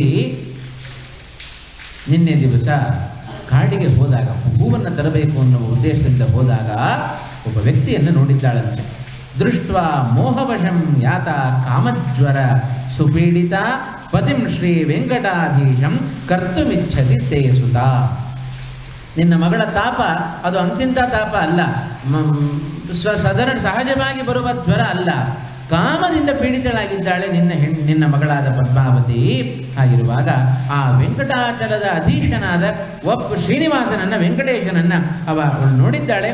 ನಿನ್ನೆ ದಿವಸ ಕಾಡಿಗೆ ಹೋದಾಗ ಹೂವನ್ನು ತರಬೇಕು ಅನ್ನುವ ಉದ್ದೇಶದಿಂದ ಹೋದಾಗ ಒಬ್ಬ ವ್ಯಕ್ತಿಯನ್ನು ನೋಡಿದ್ದಾಳಂತೆ ದೃಷ್ಟ ಮೋಹವಶಂ ಯಾತ ಕಾಮಜ್ವರ ಸುಪೀಡಿತ ಪತಿಂ ಶ್ರೀ ವೆಂಕಟಾಧೀಶಂ ಕರ್ತುಮಿಚ್ಛತಿ ತೇ ಸುತ ನಿನ್ನ ಮಗಳ ತಾಪ ಅದು ಅಂತಿಂತ ತಾಪ ಅಲ್ಲ ಮ- ಸ್ವ ಸಾಧಾರಣ ಸಹಜವಾಗಿ ಬರುವ ಜ್ವರ ಅಲ್ಲ ಕಾಮದಿಂದ ಪೀಡಿತಳಾಗಿದ್ದಾಳೆ ನಿನ್ನ ಹೆಣ್ ನಿನ್ನ ಮಗಳಾದ ಪದ್ಮಾವತಿ ಆಗಿರುವಾಗ ಆ ವೆಂಕಟಾಚಲದ ಅಧೀಶನಾದ ಒಬ್ಬ ಶ್ರೀನಿವಾಸನನ್ನ ವೆಂಕಟೇಶನನ್ನ ಅವ ಅವಳು ನೋಡಿದ್ದಾಳೆ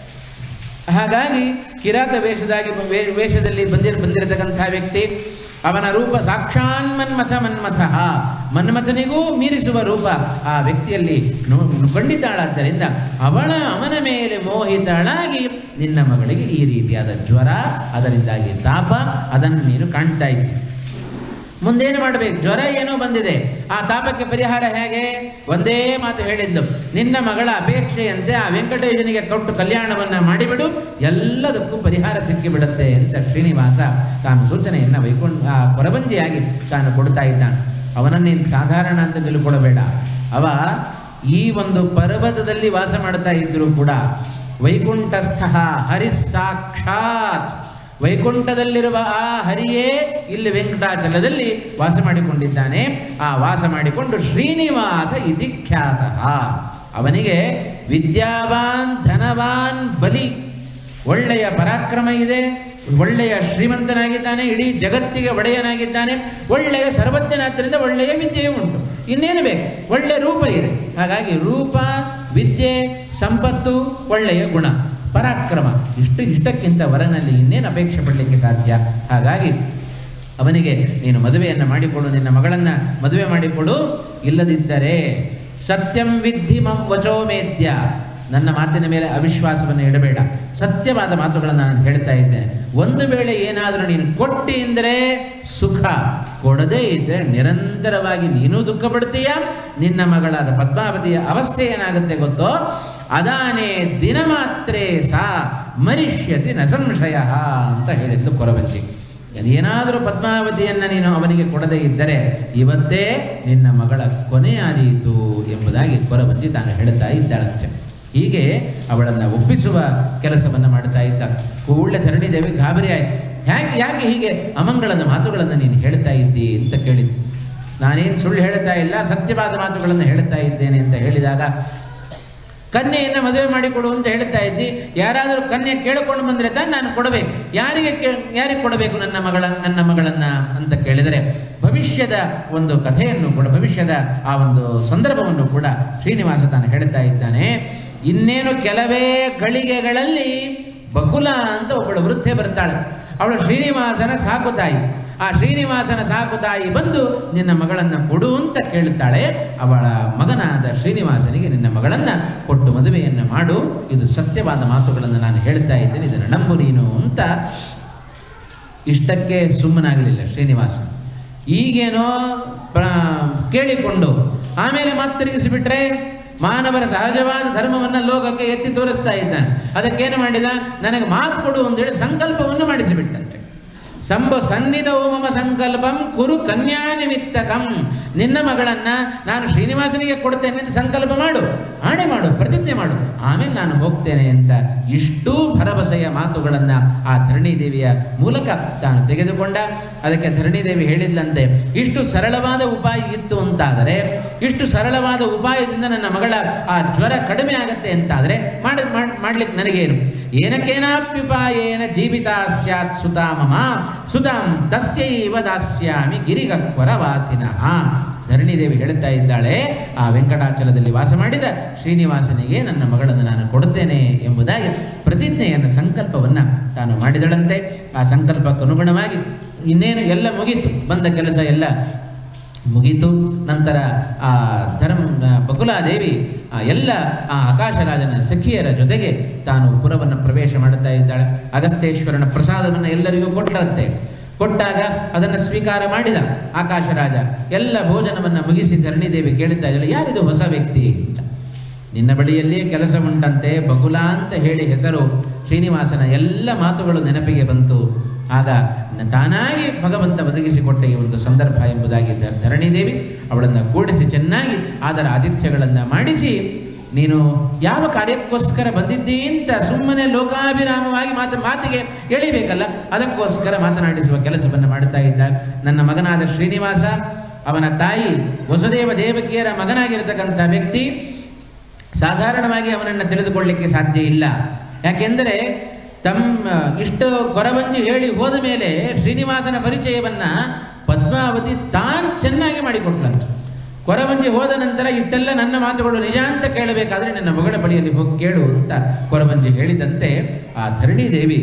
ಹಾಗಾಗಿ ಕಿರಾತ ವೇಷದಾಗಿ ವೇ- ವೇಷದಲ್ಲಿ ಬಂದಿರ ಬಂದಿರತಕ್ಕಂಥ ವ್ಯಕ್ತಿ ಅವನ ರೂಪ ಸಾಕ್ಷಾನ್ ಮನ್ಮಥ ಮನ್ಮಥ ಮನ್ಮಥನಿಗೂ ಮೀರಿಸುವ ರೂಪ ಆ ವ್ಯಕ್ತಿಯಲ್ಲಿ ನೋ- ಕಂಡಿದ್ದಾಳಾದ್ದರಿಂದ ಅವಳ ಅವನ ಮೇಲೆ ಮೋಹಿತಳಾಗಿ ನಿನ್ನ ಮಗಳಿಗೆ ಈ ರೀತಿಯಾದ ಜ್ವರ ಅದರಿಂದಾಗಿ ತಾಪ ಅದನ್ನು ನೀನು ಕಾಣ್ತಾ ಇದ್ದಿ ಮುಂದೇನು ಮಾಡಬೇಕು ಜ್ವರ ಏನೋ ಬಂದಿದೆ ಆ ತಾಪಕ್ಕೆ ಪರಿಹಾರ ಹೇಗೆ ಒಂದೇ ಮಾತು ಹೇಳಿದ್ಲು ನಿನ್ನ ಮಗಳ ಅಪೇಕ್ಷೆಯಂತೆ ಆ ವೆಂಕಟೇಶನಿಗೆ ಕೊಟ್ಟು ಕಲ್ಯಾಣವನ್ನ ಮಾಡಿಬಿಡು ಎಲ್ಲದಕ್ಕೂ ಪರಿಹಾರ ಸಿಕ್ಕಿಬಿಡುತ್ತೆ ಅಂತ ಶ್ರೀನಿವಾಸ ತಾನು ಸೂಚನೆಯನ್ನು ವೈಕುಂಠ ಆ ಕೊರಬಂಜಿಯಾಗಿ ತಾನು ಕೊಡ್ತಾ ಇದ್ದಾನೆ ಅವನನ್ನೇನು ಸಾಧಾರಣ ಅಂತ ತಿಳ್ಕೊಳ್ಬೇಡ ಅವ ಈ ಒಂದು ಪರ್ವತದಲ್ಲಿ ವಾಸ ಮಾಡ್ತಾ ಇದ್ದರೂ ಕೂಡ ವೈಕುಂಠಸ್ಥ ಹರಿಸ್ಸಾಕ್ಷಾತ್ ವೈಕುಂಠದಲ್ಲಿರುವ ಆ ಹರಿಯೇ ಇಲ್ಲಿ ವೆಂಕಟಾಚಲದಲ್ಲಿ ವಾಸ ಮಾಡಿಕೊಂಡಿದ್ದಾನೆ ಆ ವಾಸ ಮಾಡಿಕೊಂಡು ಶ್ರೀನಿವಾಸ ಇತಿ ಖ್ಯಾತ ಅವನಿಗೆ ವಿದ್ಯಾವಾನ್ ಧನವಾನ್ ಬಲಿ ಒಳ್ಳೆಯ ಪರಾಕ್ರಮ ಇದೆ ಒಳ್ಳೆಯ ಶ್ರೀಮಂತನಾಗಿದ್ದಾನೆ ಇಡೀ ಜಗತ್ತಿಗೆ ಒಡೆಯನಾಗಿದ್ದಾನೆ ಒಳ್ಳೆಯ ಸರ್ವಜ್ಞನಾದ್ದರಿಂದ ಒಳ್ಳೆಯ ವಿದ್ಯೆಯೂ ಉಂಟು ಇನ್ನೇನು ಬೇಕು ಒಳ್ಳೆಯ ರೂಪ ಇದೆ ಹಾಗಾಗಿ ರೂಪ ವಿದ್ಯೆ ಸಂಪತ್ತು ಒಳ್ಳೆಯ ಗುಣ ಪರಾಕ್ರಮ ಇಷ್ಟು ಇಷ್ಟಕ್ಕಿಂತ ವರನಲ್ಲಿ ಇನ್ನೇನು ಅಪೇಕ್ಷೆ ಪಡಲಿಕ್ಕೆ ಸಾಧ್ಯ ಹಾಗಾಗಿ ಅವನಿಗೆ ನೀನು ಮದುವೆಯನ್ನು ಮಾಡಿಕೊಡು ನಿನ್ನ ಮಗಳನ್ನು ಮದುವೆ ಮಾಡಿಕೊಡು ಇಲ್ಲದಿದ್ದರೆ ಸತ್ಯಂ ವಿದ್ಧಿ ಮಂ ವಚೋ ಮೇದ್ಯ ನನ್ನ ಮಾತಿನ ಮೇಲೆ ಅವಿಶ್ವಾಸವನ್ನು ಇಡಬೇಡ ಸತ್ಯವಾದ ಮಾತುಗಳನ್ನು ನಾನು ಹೇಳ್ತಾ ಇದ್ದೇನೆ ಒಂದು ವೇಳೆ ಏನಾದರೂ ನೀನು ಕೊಟ್ಟಿ ಎಂದರೆ ಸುಖ ಕೊಡದೇ ಇದ್ದರೆ ನಿರಂತರವಾಗಿ ನೀನು ದುಃಖ ಪಡ್ತೀಯ ನಿನ್ನ ಮಗಳಾದ ಪದ್ಮಾವತಿಯ ಅವಸ್ಥೆ ಏನಾಗುತ್ತೆ ಗೊತ್ತೋ ಅದಾನೇ ದಿನ ಮಾತ್ರೇ ಸಾ ಮರಿಷ್ಯತಿ ನ ಸಂಶಯ ಅಂತ ಹೇಳಿದ್ಲು ಕೊರವಂಜಿ ಏನಾದರೂ ಪದ್ಮಾವತಿಯನ್ನು ನೀನು ಅವನಿಗೆ ಕೊಡದೇ ಇದ್ದರೆ ಇವತ್ತೇ ನಿನ್ನ ಮಗಳ ಕೊನೆಯಾದೀತು ಎಂಬುದಾಗಿ ಕೊರವಂಜಿ ತಾನು ಹೇಳ್ತಾ ಇದ್ದಾಳಂತೆ ಹೀಗೆ ಅವಳನ್ನು ಒಪ್ಪಿಸುವ ಕೆಲಸವನ್ನು ಮಾಡ್ತಾ ಇದ್ದ ಕೂಡಲೇ ಧರಣಿ ದೇವಿ ಗಾಬರಿ ಆಯಿತು ಯಾಕೆ ಯಾಕೆ ಹೀಗೆ ಅಮಂಗಳದ ಮಾತುಗಳನ್ನು ನೀನು ಹೇಳ್ತಾ ಇದ್ದಿ ಅಂತ ಕೇಳಿದ್ದು ನಾನೇನು ಸುಳ್ಳು ಹೇಳ್ತಾ ಇಲ್ಲ ಸತ್ಯವಾದ ಮಾತುಗಳನ್ನು ಹೇಳ್ತಾ ಇದ್ದೇನೆ ಅಂತ ಹೇಳಿದಾಗ ಕನ್ಯೆಯನ್ನು ಮದುವೆ ಮಾಡಿಕೊಡು ಅಂತ ಹೇಳ್ತಾ ಇದ್ದಿ ಯಾರಾದರೂ ಕನ್ಯೆ ಕೇಳಿಕೊಂಡು ಬಂದರೆ ತಾನು ನಾನು ಕೊಡಬೇಕು ಯಾರಿಗೆ ಕೇ ಯಾರಿಗೆ ಕೊಡಬೇಕು ನನ್ನ ಮಗಳ ನನ್ನ ಮಗಳನ್ನು ಅಂತ ಕೇಳಿದರೆ ಭವಿಷ್ಯದ ಒಂದು ಕಥೆಯನ್ನು ಕೂಡ ಭವಿಷ್ಯದ ಆ ಒಂದು ಸಂದರ್ಭವನ್ನು ಕೂಡ ಶ್ರೀನಿವಾಸ ತಾನು ಹೇಳ್ತಾ ಇದ್ದಾನೆ ಇನ್ನೇನು ಕೆಲವೇ ಗಳಿಗೆಗಳಲ್ಲಿ ಬಕುಲ ಅಂತ ಒಬ್ಬಳು ವೃದ್ಧೆ ಬರ್ತಾಳೆ ಅವಳು ಶ್ರೀನಿವಾಸನ ಸಾಕು ತಾಯಿ ಆ ಶ್ರೀನಿವಾಸನ ಸಾಕು ತಾಯಿ ಬಂದು ನಿನ್ನ ಮಗಳನ್ನು ಕೊಡು ಅಂತ ಕೇಳುತ್ತಾಳೆ ಅವಳ ಮಗನಾದ ಶ್ರೀನಿವಾಸನಿಗೆ ನಿನ್ನ ಮಗಳನ್ನು ಕೊಟ್ಟು ಮದುವೆಯನ್ನು ಮಾಡು ಇದು ಸತ್ಯವಾದ ಮಾತುಗಳನ್ನು ನಾನು ಹೇಳ್ತಾ ಇದ್ದೇನೆ ಇದನ್ನು ನಂಬು ನೀನು ಅಂತ ಇಷ್ಟಕ್ಕೆ ಸುಮ್ಮನಾಗಲಿಲ್ಲ ಶ್ರೀನಿವಾಸ ಈಗೇನೋ ಪ್ರ- ಕೇಳಿಕೊಂಡು ಆಮೇಲೆ ಮಾತು ತಿರುಗಿಸಿಬಿಟ್ರೆ ಮಾನವರ ಸಹಜವಾದ ಧರ್ಮವನ್ನು ಲೋಕಕ್ಕೆ ಎತ್ತಿ ತೋರಿಸ್ತಾ ಇದ್ದಾನೆ ಅದಕ್ಕೇನು ಮಾಡಿದ ನನಗೆ ಮಾತು ಕೊಡು ಅಂತೇಳಿ ಸಂಕಲ್ಪವನ್ನು ಮಾಡಿಸಿಬಿಟ್ಟಂತೆ ಸಂಭ ಸನ್ನಿಧವು ಮಮ ಸಂಕಲ್ಪಂ ಕುರು ಕನ್ಯಾ ನಿಮಿತ್ತಕಂ ನಿನ್ನ ಮಗಳನ್ನ ನಾನು ಶ್ರೀನಿವಾಸನಿಗೆ ಕೊಡ್ತೇನೆ ಅಂತ ಸಂಕಲ್ಪ ಮಾಡು ಆಣೆ ಮಾಡು ಪ್ರತಿಜ್ಞೆ ಮಾಡು ಆಮೇಲೆ ನಾನು ಹೋಗ್ತೇನೆ ಅಂತ ಇಷ್ಟೂ ಭರವಸೆಯ ಮಾತುಗಳನ್ನು ಆ ಧರಣಿ ದೇವಿಯ ಮೂಲಕ ತಾನು ತೆಗೆದುಕೊಂಡ ಅದಕ್ಕೆ ಧರಣಿ ದೇವಿ ಹೇಳಿದ್ಲಂತೆ ಇಷ್ಟು ಸರಳವಾದ ಉಪಾಯ ಇತ್ತು ಅಂತಾದರೆ ಇಷ್ಟು ಸರಳವಾದ ಉಪಾಯದಿಂದ ನನ್ನ ಮಗಳ ಆ ಜ್ವರ ಕಡಿಮೆ ಆಗತ್ತೆ ಅಂತಾದರೆ ಮಾಡ ಮಾಡ್ಲಿಕ್ಕೆ ನನಗೇನು ಏನಕ್ಕೇನಾಪ್ಯುಪಾಯೇನ ಜೀವಿತ ಸ್ಯಾತ್ ಸುತಾ ಮಮ ಸುತಾಂ ತಸ್ಯೈವ ದಾಸ್ಯಾಮಿ ಗಿರಿಗಕ್ವರ ವಾಸಿನಃ ಧರಣಿದೇವಿ ಹೇಳ್ತಾ ಇದ್ದಾಳೆ ಆ ವೆಂಕಟಾಚಲದಲ್ಲಿ ವಾಸ ಮಾಡಿದ ಶ್ರೀನಿವಾಸನಿಗೆ ನನ್ನ ಮಗಳನ್ನು ನಾನು ಕೊಡುತ್ತೇನೆ ಎಂಬುದಾಗಿ ಪ್ರತಿಜ್ಞೆಯನ್ನು ಸಂಕಲ್ಪವನ್ನು ತಾನು ಮಾಡಿದಳಂತೆ ಆ ಸಂಕಲ್ಪಕ್ಕನುಗುಣವಾಗಿ ಇನ್ನೇನು ಎಲ್ಲ ಮುಗೀತು ಬಂದ ಕೆಲಸ ಎಲ್ಲ ಮುಗೀತು ನಂತರ ಆ ಧರ್ಮ ಬಕುಲಾದೇವಿ ಆ ಎಲ್ಲ ಆ ಆಕಾಶರಾಜನ ಸಖಿಯರ ಜೊತೆಗೆ ತಾನು ಪುರವನ್ನು ಪ್ರವೇಶ ಮಾಡುತ್ತಾ ಇದ್ದಾಳೆ ಅಗಸ್ತೇಶ್ವರನ ಪ್ರಸಾದವನ್ನು ಎಲ್ಲರಿಗೂ ಕೊಟ್ಟರಂತೆ ಕೊಟ್ಟಾಗ ಅದನ್ನು ಸ್ವೀಕಾರ ಮಾಡಿದ ಆಕಾಶರಾಜ ಎಲ್ಲ ಭೋಜನವನ್ನು ಮುಗಿಸಿ ಧರಣಿದೇವಿ ಕೇಳುತ್ತಾ ಇದ್ದಾಳೆ ಯಾರಿದು ಹೊಸ ವ್ಯಕ್ತಿ ಅಂತ ನಿನ್ನ ಬಳಿಯಲ್ಲಿಯೇ ಕೆಲಸ ಉಂಟಂತೆ ಬಗುಲ ಅಂತ ಹೇಳಿ ಹೆಸರು ಶ್ರೀನಿವಾಸನ ಎಲ್ಲ ಮಾತುಗಳು ನೆನಪಿಗೆ ಬಂತು ಆಗ ನ- ತಾನಾಗಿ ಭಗವಂತ ಒದಗಿಸಿಕೊಟ್ಟ ಈ ಒಂದು ಸಂದರ್ಭ ಎಂಬುದಾಗಿ ಧ- ಧರಣಿದೇವಿ ಅವಳನ್ನು ಕೂಡಿಸಿ ಚೆನ್ನಾಗಿ ಅದರ ಆತಿಥ್ಯಗಳನ್ನು ಮಾಡಿಸಿ ನೀನು ಯಾವ ಕಾರ್ಯಕ್ಕೋಸ್ಕರ ಬಂದಿದ್ದೀ ಅಂತ ಸುಮ್ಮನೆ ಲೋಕಾಭಿರಾಮವಾಗಿ ಮಾತು ಮಾತಿಗೆ ಎಳಿಬೇಕಲ್ಲ ಅದಕ್ಕೋಸ್ಕರ ಮಾತನಾಡಿಸುವ ಕೆಲಸವನ್ನು ಮಾಡುತ್ತಾ ಇದ್ದ ನನ್ನ ಮಗನಾದ ಶ್ರೀನಿವಾಸ ಅವನ ತಾಯಿ ವಸುದೇವ ದೇವಕಿಯರ ಮಗನಾಗಿರ್ತಕ್ಕಂಥ ವ್ಯಕ್ತಿ ಸಾಧಾರಣವಾಗಿ ಅವನನ್ನು ತಿಳಿದುಕೊಳ್ಳಿಕ್ಕೆ ಸಾಧ್ಯ ಇಲ್ಲ ಯಾಕೆಂದರೆ ತಮ್ಮ ಇಷ್ಟು ಕೊರವಂಜಿ ಹೇಳಿ ಹೋದ ಮೇಲೆ ಶ್ರೀನಿವಾಸನ ಪರಿಚಯವನ್ನು ಪದ್ಮಾವತಿ ತಾನು ಚೆನ್ನಾಗಿ ಮಾಡಿಕೊಟ್ಲಂತ ಕೊರವಂಜಿ ಹೋದ ನಂತರ ಇಷ್ಟೆಲ್ಲ ನನ್ನ ಮಾತುಗಳು ನಿಜ ಅಂತ ಕೇಳಬೇಕಾದ್ರೆ ನನ್ನ ಮಗಳ ಬಳಿಯಲ್ಲಿ ಹೋಗಿ ಕೇಳು ಅಂತ ಕೊರವಂಜಿ ಹೇಳಿದಂತೆ ಆ ಧರಣಿ ದೇವಿ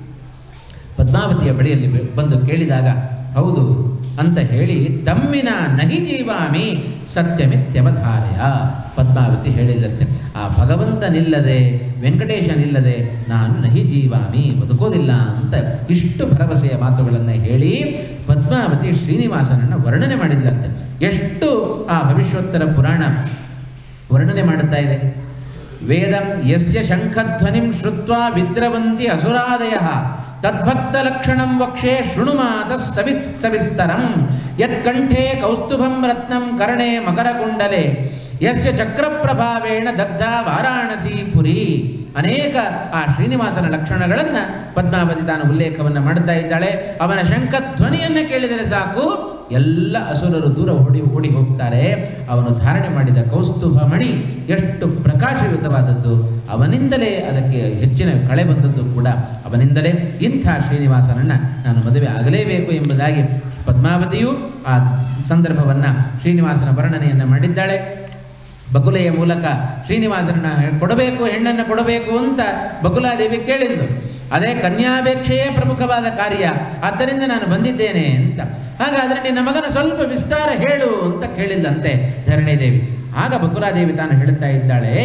ಪದ್ಮಾವತಿಯ ಬಳಿಯಲ್ಲಿ ಬೆ- ಬಂದು ಕೇಳಿದಾಗ ಹೌದು ಅಂತ ಹೇಳಿ ತಮ್ಮಿನ ನಹಿ ಜೀವಾಮಿ ಸತ್ಯಮಿತ್ಯವಧಾರಯ ಪದ್ಮಾವತಿ ಹೇಳಿದಂತೆ ಆ ಭಗವಂತನಿಲ್ಲದೆ ವೆಂಕಟೇಶನಿಲ್ಲದೆ ನಾನು ನಹಿ ಜೀವಾಮಿ ಬದುಕೋದಿಲ್ಲ ಅಂತ ಇಷ್ಟು ಭರವಸೆಯ ಮಾತುಗಳನ್ನು ಹೇಳಿ ಪದ್ಮಾವತಿ ಶ್ರೀನಿವಾಸನನ್ನು ವರ್ಣನೆ ಮಾಡಿದ್ಲಂತೆ ಎಷ್ಟು ಆ ಭವಿಷ್ಯೋತ್ತರ ಪುರಾಣ ವರ್ಣನೆ ಮಾಡುತ್ತಾ ಇದೆ ವೇದಂ ಯಸ್ಯ ಶಂಖಧ್ವನಿಂ ಶ್ರುತ್ವಾ ವಿದ್ರವಂತಿ ಅಸುರಾದಯ ತದ್ಭಕ್ತ ಲಕ್ಷಣಂ ವಕ್ಷೆ ಶೃಣುಮಾತ ಸವಿತ್ ಸವಿಸ್ತರಂ ಯತ್ಕಂಠೆ ಕೌಸ್ತುಭಂ ರತ್ನಂ ಕರ್ಣೆ ಮಕರಕುಂಡಲೆ ಯಸ್ಯ ಚಕ್ರಪ್ರಭಾವೇಣ ದಗ್ಧ ವಾರಾಣಸಿ ಪುರಿ ಅನೇಕ ಆ ಶ್ರೀನಿವಾಸನ ಲಕ್ಷಣಗಳನ್ನು ಪದ್ಮಾವತಿ ತಾನು ಉಲ್ಲೇಖವನ್ನು ಮಾಡುತ್ತಾ ಇದ್ದಾಳೆ ಅವನ ಶಂಖಧ್ವನಿಯನ್ನು ಕೇಳಿದರೆ ಸಾಕು ಎಲ್ಲ ಅಸುರರು ದೂರ ಓಡಿ ಓಡಿ ಹೋಗ್ತಾರೆ ಅವನು ಧಾರಣೆ ಮಾಡಿದ ಕೌಸ್ತುಭ ಮಣಿ ಎಷ್ಟು ಪ್ರಕಾಶಯುತವಾದದ್ದು ಅವನಿಂದಲೇ ಅದಕ್ಕೆ ಹೆಚ್ಚಿನ ಕಳೆ ಬಂದದ್ದು ಕೂಡ ಅವನಿಂದಲೇ ಇಂಥ ಶ್ರೀನಿವಾಸನನ್ನು ನಾನು ಮದುವೆ ಆಗಲೇಬೇಕು ಎಂಬುದಾಗಿ ಪದ್ಮಾವತಿಯು ಆ ಸಂದರ್ಭವನ್ನು ಶ್ರೀನಿವಾಸನ ವರ್ಣನೆಯನ್ನು ಮಾಡಿದ್ದಾಳೆ ಬಕುಲೆಯ ಮೂಲಕ ಶ್ರೀನಿವಾಸನನ್ನ ಕೊಡಬೇಕು ಹೆಣ್ಣನ್ನು ಕೊಡಬೇಕು ಅಂತ ಬಕುಲಾದೇವಿ ಕೇಳಿದ್ಲು ಅದೇ ಕನ್ಯಾಪೇಕ್ಷೆಯೇ ಪ್ರಮುಖವಾದ ಕಾರ್ಯ ಆದ್ದರಿಂದ ನಾನು ಬಂದಿದ್ದೇನೆ ಅಂತ ಹಾಗಾದರೆ ನಿನ್ನ ಮಗನ ಸ್ವಲ್ಪ ವಿಸ್ತಾರ ಹೇಳು ಅಂತ ಕೇಳಿಲ್ಲಂತೆ ಧರಣಿದೇವಿ ಆಗ ಬಕುಲಾದೇವಿ ತಾನು ಹೇಳುತ್ತಾ ಇದ್ದಾಳೆ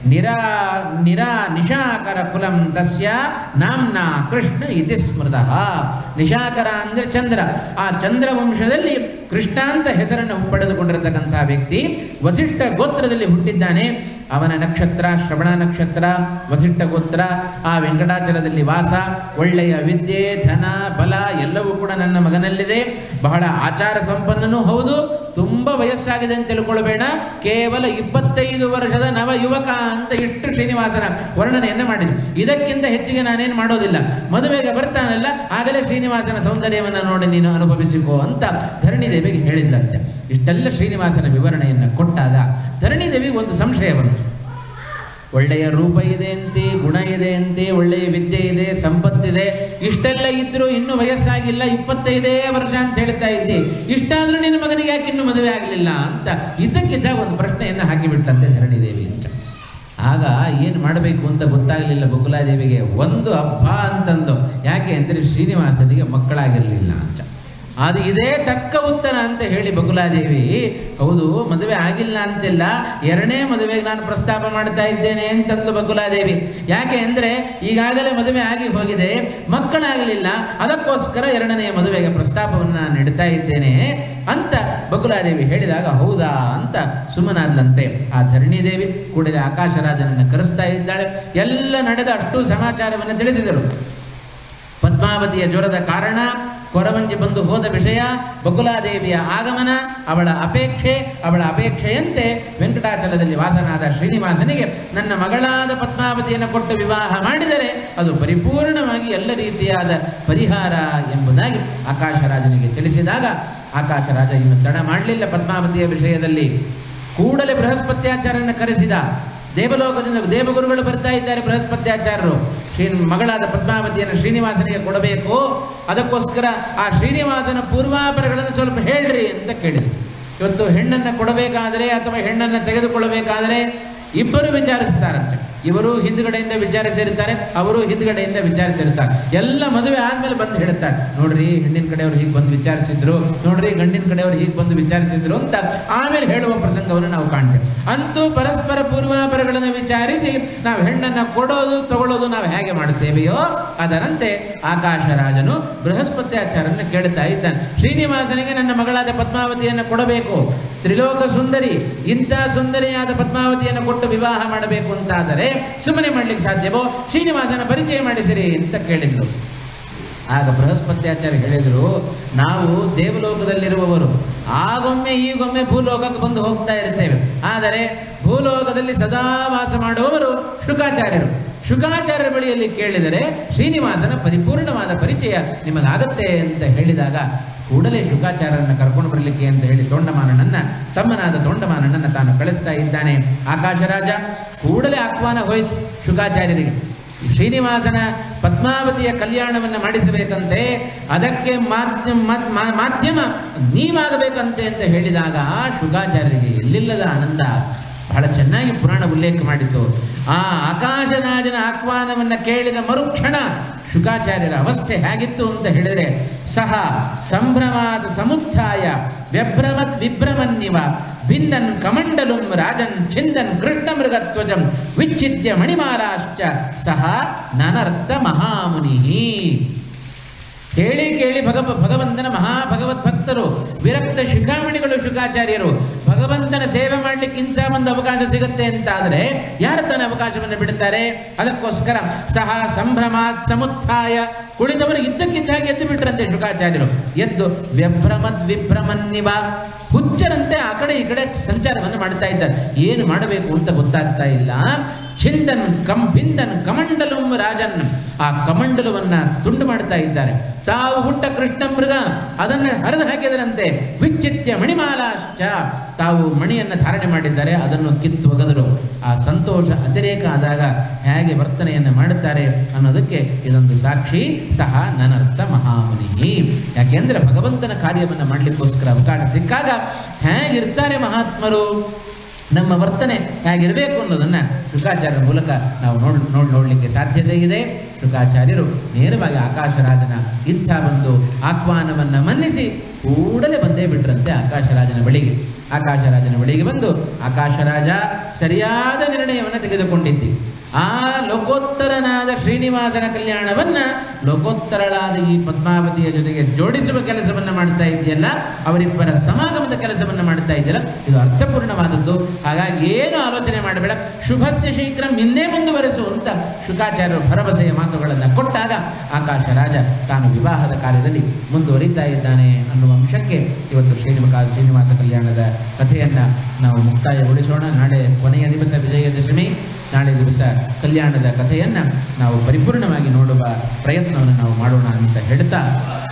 ನಿರಾ ನಿರಾ ನಿಶಾಕರ ಕುಲಂ ತಸ್ಯ ನಾಮ್ನ ಕೃಷ್ಣ ಇತಿ ಸ್ಮೃತಃ ನಿಶಾಕರ ಅಂದರೆ ಚಂದ್ರ ಆ ಚಂದ್ರ ವಂಶದಲ್ಲಿ ಕೃಷ್ಣ ಅಂತ ಹೆಸರನ್ನು ಪಡೆದುಕೊಂಡಿರತಕ್ಕಂಥ ವ್ಯಕ್ತಿ ವಸಿಷ್ಠ ಗೋತ್ರದಲ್ಲಿ ಹುಟ್ಟಿದ್ದಾನೆ ಅವನ ನಕ್ಷತ್ರ ಶ್ರವಣ ನಕ್ಷತ್ರ ವಸಿಷ್ಠ ಗೋತ್ರ ಆ ವೆಂಕಟಾಚಲದಲ್ಲಿ ವಾಸ ಒಳ್ಳೆಯ ವಿದ್ಯೆ ಧನ ಬಲ ಎಲ್ಲವೂ ಕೂಡ ನನ್ನ ಮಗನಲ್ಲಿದೆ ಬಹಳ ಆಚಾರ ಸಂಪನ್ನನೂ ಹೌದು ತುಂಬ ವಯಸ್ಸಾಗಿದೆ ಅಂತ ತಿಳ್ಕೊಳ್ಬೇಡ ಕೇವಲ ಇಪ್ಪತ್ತೈದು ವರ್ಷದ ನವ ಯುವಕ ಅಂತ ಇಷ್ಟು ಶ್ರೀನಿವಾಸನ ವರ್ಣನೆಯನ್ನು ಮಾಡಿದ್ರು ಇದಕ್ಕಿಂತ ಹೆಚ್ಚಿಗೆ ನಾನೇನು ಮಾಡೋದಿಲ್ಲ ಮದುವೆಗೆ ಬರ್ತಾನಲ್ಲ ಆಗಲೇ ಶ್ರೀನಿವಾಸನ ಸೌಂದರ್ಯವನ್ನು ನೋಡಿ ನೀನು ಅನುಭವಿಸಿಕೋ ಅಂತ ಧರಣಿದೇವಿಗೆ ಹೇಳಿದ್ಲಂತೆ ಇಷ್ಟೆಲ್ಲ ಶ್ರೀನಿವಾಸನ ವಿವರಣೆಯನ್ನು ಕೊಟ್ಟಾಗ ಧರಣಿದೇವಿ ಒಂದು ಸಂಶಯ ಬಂತು ಒಳ್ಳೆಯ ರೂಪ ಇದೆ ಅಂತೆ ಗುಣ ಇದೆ ಅಂತೆ ಒಳ್ಳೆಯ ವಿದ್ಯೆ ಇದೆ ಸಂಪತ್ತಿದೆ ಇಷ್ಟೆಲ್ಲ ಇದ್ರೂ ಇನ್ನೂ ವಯಸ್ಸಾಗಿಲ್ಲ ಇಪ್ಪತ್ತೈದೇ ವರ್ಷ ಅಂತ ಹೇಳ್ತಾ ಇದ್ದಿ ಇಷ್ಟಾದ್ರೂ ನಿನ್ನ ಮಗನಿಗೆ ಯಾಕೆ ಇನ್ನೂ ಮದುವೆ ಆಗಲಿಲ್ಲ ಅಂತ ಇದ್ದಕ್ಕಿದ್ದಾಗ ಒಂದು ಪ್ರಶ್ನೆಯನ್ನು ಹಾಕಿಬಿಟ್ಲಂತೆ ಧರಣಿದೇವಿ ಅಂತ ಆಗ ಏನು ಮಾಡಬೇಕು ಅಂತ ಗೊತ್ತಾಗಲಿಲ್ಲ ಬಕುಲಾದೇವಿಗೆ ಒಂದು ಹಬ್ಬ ಅಂತಂದು ಯಾಕೆ ಅಂದರೆ ಶ್ರೀನಿವಾಸನಿಗೆ ಮಕ್ಕಳಾಗಿರಲಿಲ್ಲ ಅಂತ ಅದು ಇದೇ ತಕ್ಕ ಉತ್ತರ ಅಂತ ಹೇಳಿ ಬಕುಲಾದೇವಿ ಹೌದು ಮದುವೆ ಆಗಿಲ್ಲ ಅಂತಿಲ್ಲ ಎರಡನೇ ಮದುವೆಗೆ ನಾನು ಪ್ರಸ್ತಾಪ ಮಾಡ್ತಾ ಇದ್ದೇನೆ ಅಂತಂದ್ಲು ಬಕುಲಾದೇವಿ ಯಾಕೆ ಅಂದರೆ ಈಗಾಗಲೇ ಮದುವೆ ಆಗಿ ಹೋಗಿದೆ ಮಕ್ಕಳಾಗಲಿಲ್ಲ ಅದಕ್ಕೋಸ್ಕರ ಎರಡನೆಯ ಮದುವೆಗೆ ಪ್ರಸ್ತಾಪವನ್ನು ನಾನು ಇಡ್ತಾ ಇದ್ದೇನೆ ಅಂತ ಬಕುಲಾದೇವಿ ಹೇಳಿದಾಗ ಹೌದಾ ಅಂತ ಸುಮ್ಮನಾದ್ಲಂತೆ ಆ ಧರಣಿದೇವಿ ಕೂಡಲೇ ಆಕಾಶರಾಜನನ್ನು ಕರೆಸ್ತಾ ಇದ್ದಾಳೆ ಎಲ್ಲ ನಡೆದ ಅಷ್ಟು ಸಮಾಚಾರವನ್ನು ತಿಳಿಸಿದರು ಪದ್ಮಾವತಿಯ ಜ್ವರದ ಕಾರಣ ಕೊರವಂಜಿ ಬಂದು ಹೋದ ವಿಷಯ ಬಕುಲಾದೇವಿಯ ಆಗಮನ ಅವಳ ಅಪೇಕ್ಷೆ ಅವಳ ಅಪೇಕ್ಷೆಯಂತೆ ವೆಂಕಟಾಚಲದಲ್ಲಿ ವಾಸನಾದ ಶ್ರೀನಿವಾಸನಿಗೆ ನನ್ನ ಮಗಳಾದ ಪದ್ಮಾವತಿಯನ್ನು ಕೊಟ್ಟು ವಿವಾಹ ಮಾಡಿದರೆ ಅದು ಪರಿಪೂರ್ಣವಾಗಿ ಎಲ್ಲ ರೀತಿಯಾದ ಪರಿಹಾರ ಎಂಬುದಾಗಿ ಆಕಾಶರಾಜನಿಗೆ ತಿಳಿಸಿದಾಗ ಆಕಾಶರಾಜ ಇನ್ನು ತಡ ಮಾಡಲಿಲ್ಲ ಪದ್ಮಾವತಿಯ ವಿಷಯದಲ್ಲಿ ಕೂಡಲೇ ಬೃಹಸ್ಪತ್ಯಾಚಾರ್ಯನ ಕರೆಸಿದ ದೇವಲೋಕದಿಂದ ದೇವಗುರುಗಳು ಬರ್ತಾ ಇದ್ದಾರೆ ಬೃಹಸ್ಪತ್ಯಾಚಾರ್ಯರು ಶ್ರೀ ಮಗಳಾದ ಪದ್ಮಾವತಿಯನ್ನು ಶ್ರೀನಿವಾಸನಿಗೆ ಕೊಡಬೇಕು ಅದಕ್ಕೋಸ್ಕರ ಆ ಶ್ರೀನಿವಾಸನ ಪೂರ್ವಾಪರಗಳನ್ನು ಸ್ವಲ್ಪ ಹೇಳ್ರಿ ಅಂತ ಕೇಳಿದರು ಇವತ್ತು ಹೆಣ್ಣನ್ನು ಕೊಡಬೇಕಾದರೆ ಅಥವಾ ಹೆಣ್ಣನ್ನು ತೆಗೆದುಕೊಳ್ಳಬೇಕಾದರೆ ಇಬ್ಬರು ವಿಚಾರಿಸ್ತಾರಂತೆ ಇವರು ಹಿಂದ್ಗಡೆಯಿಂದ ವಿಚಾರಿಸಿರ್ತಾರೆ ಅವರು ಹಿಂದ್ಗಡೆಯಿಂದ ವಿಚಾರಿಸಿರ್ತಾರೆ ಎಲ್ಲ ಮದುವೆ ಆದ್ಮೇಲೆ ಬಂದು ಹೇಳ್ತಾರೆ ನೋಡ್ರಿ ಹೆಣ್ಣಿನ ಕಡೆಯವರು ಹೀಗೆ ಬಂದು ವಿಚಾರಿಸಿದ್ರು ನೋಡ್ರಿ ಗಂಡಿನ ಕಡೆಯವರು ಹೀಗೆ ಬಂದು ವಿಚಾರಿಸಿದ್ರು ಅಂತ ಆಮೇಲೆ ಹೇಳುವ ಪ್ರಸಂಗವನ್ನು ನಾವು ಕಾಣ್ತೇವೆ ಅಂತೂ ಪರಸ್ಪರ ಪೂರ್ವಾಪರಗಳನ್ನು ವಿಚಾರಿಸಿ ನಾವು ಹೆಣ್ಣನ್ನು ಕೊಡೋದು ತಗೊಳ್ಳೋದು ನಾವು ಹೇಗೆ ಮಾಡ್ತೇವೆಯೋ ಅದರಂತೆ ಆಕಾಶರಾಜನು ಬೃಹಸ್ಪತ್ಯಾಚಾರನ್ನು ಕೇಳ್ತಾ ಇದ್ದಾನೆ ಶ್ರೀನಿವಾಸನಿಗೆ ನನ್ನ ಮಗಳಾದ ಪದ್ಮಾವತಿಯನ್ನು ಕೊಡಬೇಕು ತ್ರಿಲೋಕ ಸುಂದರಿ ಇಂಥ ಸುಂದರಿಯಾದ ಪದ್ಮಾವತಿಯನ್ನು ಕೊಟ್ಟು ವಿವಾಹ ಮಾಡಬೇಕು ಅಂತಾದರೆ ಸುಮ್ಮನೆ ಮಾಡ್ಲಿಕ್ಕೆ ಸಾಧ್ಯವೋ ಶ್ರೀನಿವಾಸನ ಪರಿಚಯ ಮಾಡಿಸಿರಿ ಅಂತ ಕೇಳಿದ್ಲು ಆಗ ಬೃಹಸ್ಪತ್ಯಾಚಾರ್ಯ ಹೇಳಿದರು ನಾವು ದೇವಲೋಕದಲ್ಲಿರುವವರು ಆಗೊಮ್ಮೆ ಈಗೊಮ್ಮೆ ಭೂಲೋಕಕ್ಕೆ ಬಂದು ಹೋಗ್ತಾ ಇರ್ತೇವೆ ಆದರೆ ಭೂಲೋಕದಲ್ಲಿ ಸದಾ ವಾಸ ಮಾಡುವವರು ಶುಕಾಚಾರ್ಯರು ಶುಕಾಚಾರ್ಯರ ಬಳಿಯಲ್ಲಿ ಕೇಳಿದರೆ ಶ್ರೀನಿವಾಸನ ಪರಿಪೂರ್ಣವಾದ ಪರಿಚಯ ನಿಮಗಾಗತ್ತೆ ಅಂತ ಹೇಳಿದಾಗ ಕೂಡಲೇ ಶುಕಾಚಾರ್ಯರನ್ನು ಕರ್ಕೊಂಡು ಬರಲಿಕ್ಕೆ ಅಂತ ಹೇಳಿ ತೊಂಡಮಾನನನ್ನ ತಮ್ಮನಾದ ತೊಂಡಮಾನನನ್ನ ತಾನು ಕಳಿಸ್ತಾ ಇದ್ದಾನೆ ಆಕಾಶರಾಜ ಕೂಡಲೇ ಆಹ್ವಾನ ಹೋಯಿತು ಶುಕಾಚಾರ್ಯರಿಗೆ ಶ್ರೀನಿವಾಸನ ಪದ್ಮಾವತಿಯ ಕಲ್ಯಾಣವನ್ನು ಮಾಡಿಸಬೇಕಂತೆ ಅದಕ್ಕೆ ಮಾಧ್ಯಮ ಮಾ- ಮಾ- ಮಾಧ್ಯಮ ನೀವಾಗಬೇಕಂತೆ ಅಂತ ಹೇಳಿದಾಗ ಶುಕಾಚಾರ್ಯರಿಗೆ ಎಲ್ಲಿಲ್ಲದ ಆನಂದ ಬಹಳ ಚೆನ್ನಾಗಿ ಪುರಾಣ ಉಲ್ಲೇಖ ಮಾಡಿತ್ತು ಆ ಆಕಾಶರಾಜನ ಆಹ್ವಾನವನ್ನು ಕೇಳಿದ ಮರುಕ್ಷಣ ಶುಕಾಚಾರ್ಯರ ಅವಸ್ಥೆ ಹೇಗಿತ್ತು ಅಂತ ಹೇಳಿದರೆ ಸಹ ಸಂಭ್ರಮಾದ ಸಮುತ್ಥಾಯ ವ್ಯಭ್ರಮತ್ ವಿಭ್ರಮನ್ನಿವ ಭಿನ್ನನ್ ಕಮಂಡಲುಂ ರಾಜನ್ ಛಿಂದನ್ ಕೃಷ್ಣ ಮೃಗತ್ವಜಂ ವಿಚ್ಛಿದ್ಯ ಮಣಿಮಾಲಾಶ್ಚ ಸಹ ನನರ್ಥ ಮಹಾಮುನಿ ಕೇಳಿ ಕೇಳಿ ಭಗವ ಭಗವಂತನ ಮಹಾಭಗವತ್ ಭಕ್ತರು ವಿರಕ್ತ ಶಿಖಾಮಣಿಗಳು ಶುಕಾಚಾರ್ಯರು ಭಗವಂತನ ಸೇವೆ ಮಾಡಲಿಕ್ಕೆ ಇಂಥ ಒಂದು ಅವಕಾಶ ಸಿಗುತ್ತೆ ಅಂತಾದರೆ ಯಾರು ತನ್ನ ಅವಕಾಶವನ್ನು ಬಿಡುತ್ತಾರೆ ಅದಕ್ಕೋಸ್ಕರ ಸಹ ಸಂಭ್ರಮಾತ್ ಸಮುತ್ಥಾಯ ಕುಳಿತವರು ಇದ್ದಕ್ಕಿದ್ದಾಗಿ ಎದ್ದು ಬಿಟ್ರಂತೆ ಶುಕಾಚಾರ್ಯರು ಎದ್ದು ವ್ಯಭ್ರಮದ್ ವಿಭ್ರಮನ್ನಿವ ಹುಚ್ಚರಂತೆ ಆ ಕಡೆ ಈ ಕಡೆ ಸಂಚಾರವನ್ನು ಮಾಡ್ತಾ ಇದ್ದಾರೆ ಏನು ಮಾಡಬೇಕು ಅಂತ ಗೊತ್ತಾಗ್ತಾ ಇಲ್ಲ ಛಿಂದನ್ ಕಂ ಭಿಂದನ್ ಕಮಂಡಲಂ ರಾಜನ್ ಆ ಕಮಂಡಲವನ್ನ ತುಂಡು ಮಾಡ್ತಾ ಇದ್ದಾರೆ ತಾವು ಹುಟ್ಟ ಕೃಷ್ಣ ಮೃಗ ಅದನ್ನು ಹರಿದು ಹಾಕಿದರಂತೆ ವಿಚ್ಚಿತ್ಯ ಮಣಿಮಾಲಾಶ್ಚ ತಾವು ಮಣಿಯನ್ನು ಧಾರಣೆ ಮಾಡಿದ್ದಾರೆ ಅದನ್ನು ಕಿತ್ತು ಒಗೆದರು ಆ ಸಂತೋಷ ಅತಿರೇಕ ಆದಾಗ ಹೇಗೆ ವರ್ತನೆಯನ್ನು ಮಾಡುತ್ತಾರೆ ಅನ್ನೋದಕ್ಕೆ ಇದೊಂದು ಸಾಕ್ಷಿ ಸಹ ನನರ್ಥ ಮಹಾಮುನಿ ಯಾಕೆಂದ್ರೆ ಭಗವಂತನ ಕಾರ್ಯವನ್ನು ಮಾಡಲಿಕ್ಕೋಸ್ಕರ ಅವಕಾಶ ಸಿಕ್ಕಾಗ ಹೇಗಿರ್ತಾರೆ ಮಹಾತ್ಮರು ನಮ್ಮ ವರ್ತನೆ ಹೇಗಿರಬೇಕು ಅನ್ನೋದನ್ನು ಶುಕಾಚಾರ್ಯರ ಮೂಲಕ ನಾವು ನೋಡ್ ನೋಡಿ ನೋಡಲಿಕ್ಕೆ ಸಾಧ್ಯತೆ ಇದೆ ಶುಕಾಚಾರ್ಯರು ನೇರವಾಗಿ ಆಕಾಶರಾಜನ ಇಂಥ ಒಂದು ಆಹ್ವಾನವನ್ನು ಮನ್ನಿಸಿ ಕೂಡಲೇ ಬಂದೇ ಬಿಟ್ರಂತೆ ಆಕಾಶರಾಜನ ಬಳಿಗೆ ಆಕಾಶರಾಜನ ಬಳಿಗೆ ಬಂದು ಆಕಾಶರಾಜ ಸರಿಯಾದ ನಿರ್ಣಯವನ್ನು ತೆಗೆದುಕೊಂಡಿದ್ದಿ ಆ ಲೋಕೋತ್ತರನಾದ ಶ್ರೀನಿವಾಸನ ಕಲ್ಯಾಣವನ್ನ ಲೋಕೋತ್ತರಳಾದ ಈ ಪದ್ಮಾವತಿಯ ಜೊತೆಗೆ ಜೋಡಿಸುವ ಕೆಲಸವನ್ನ ಮಾಡ್ತಾ ಇದೆಯಲ್ಲ ಅವರಿಬ್ಬರ ಸಮಾಗಮದ ಕೆಲಸವನ್ನ ಮಾಡ್ತಾ ಇದೆಯಲ್ಲ ಇದು ಅರ್ಥಪೂರ್ಣವಾದದ್ದು ಹಾಗಾಗಿ ಏನು ಆಲೋಚನೆ ಮಾಡಬೇಡ ಶುಭಸ್ಯ ಶೀಘ್ರಂ ಇನ್ನೇ ಮುಂದುವರೆಸು ಅಂತ ಶುಕಾಚಾರ್ಯರು ಭರವಸೆಯ ಮಾತುಗಳನ್ನು ಕೊಟ್ಟಾಗ ಆಕಾಶ ರಾಜ ತಾನು ವಿವಾಹದ ಕಾರ್ಯದಲ್ಲಿ ಮುಂದುವರಿತಾ ಇದ್ದಾನೆ ಅನ್ನುವ ಅಂಶಕ್ಕೆ ಇವತ್ತು ಶ್ರೀನಿವಾಸ ಶ್ರೀನಿವಾಸ ಕಲ್ಯಾಣದ ಕಥೆಯನ್ನ ನಾವು ಮುಕ್ತಾಯಗೊಳಿಸೋಣ ನಾಳೆ ಕೊನೆಯ ದಿವಸ ವಿಜಯದಶಮಿ ನಾಳೆ ದಿವಸ ಕಲ್ಯಾಣದ ಕಥೆಯನ್ನು ನಾವು ಪರಿಪೂರ್ಣವಾಗಿ ನೋಡುವ ಪ್ರಯತ್ನವನ್ನು ನಾವು ಮಾಡೋಣ ಅಂತ ಹೇಳ್ತಾ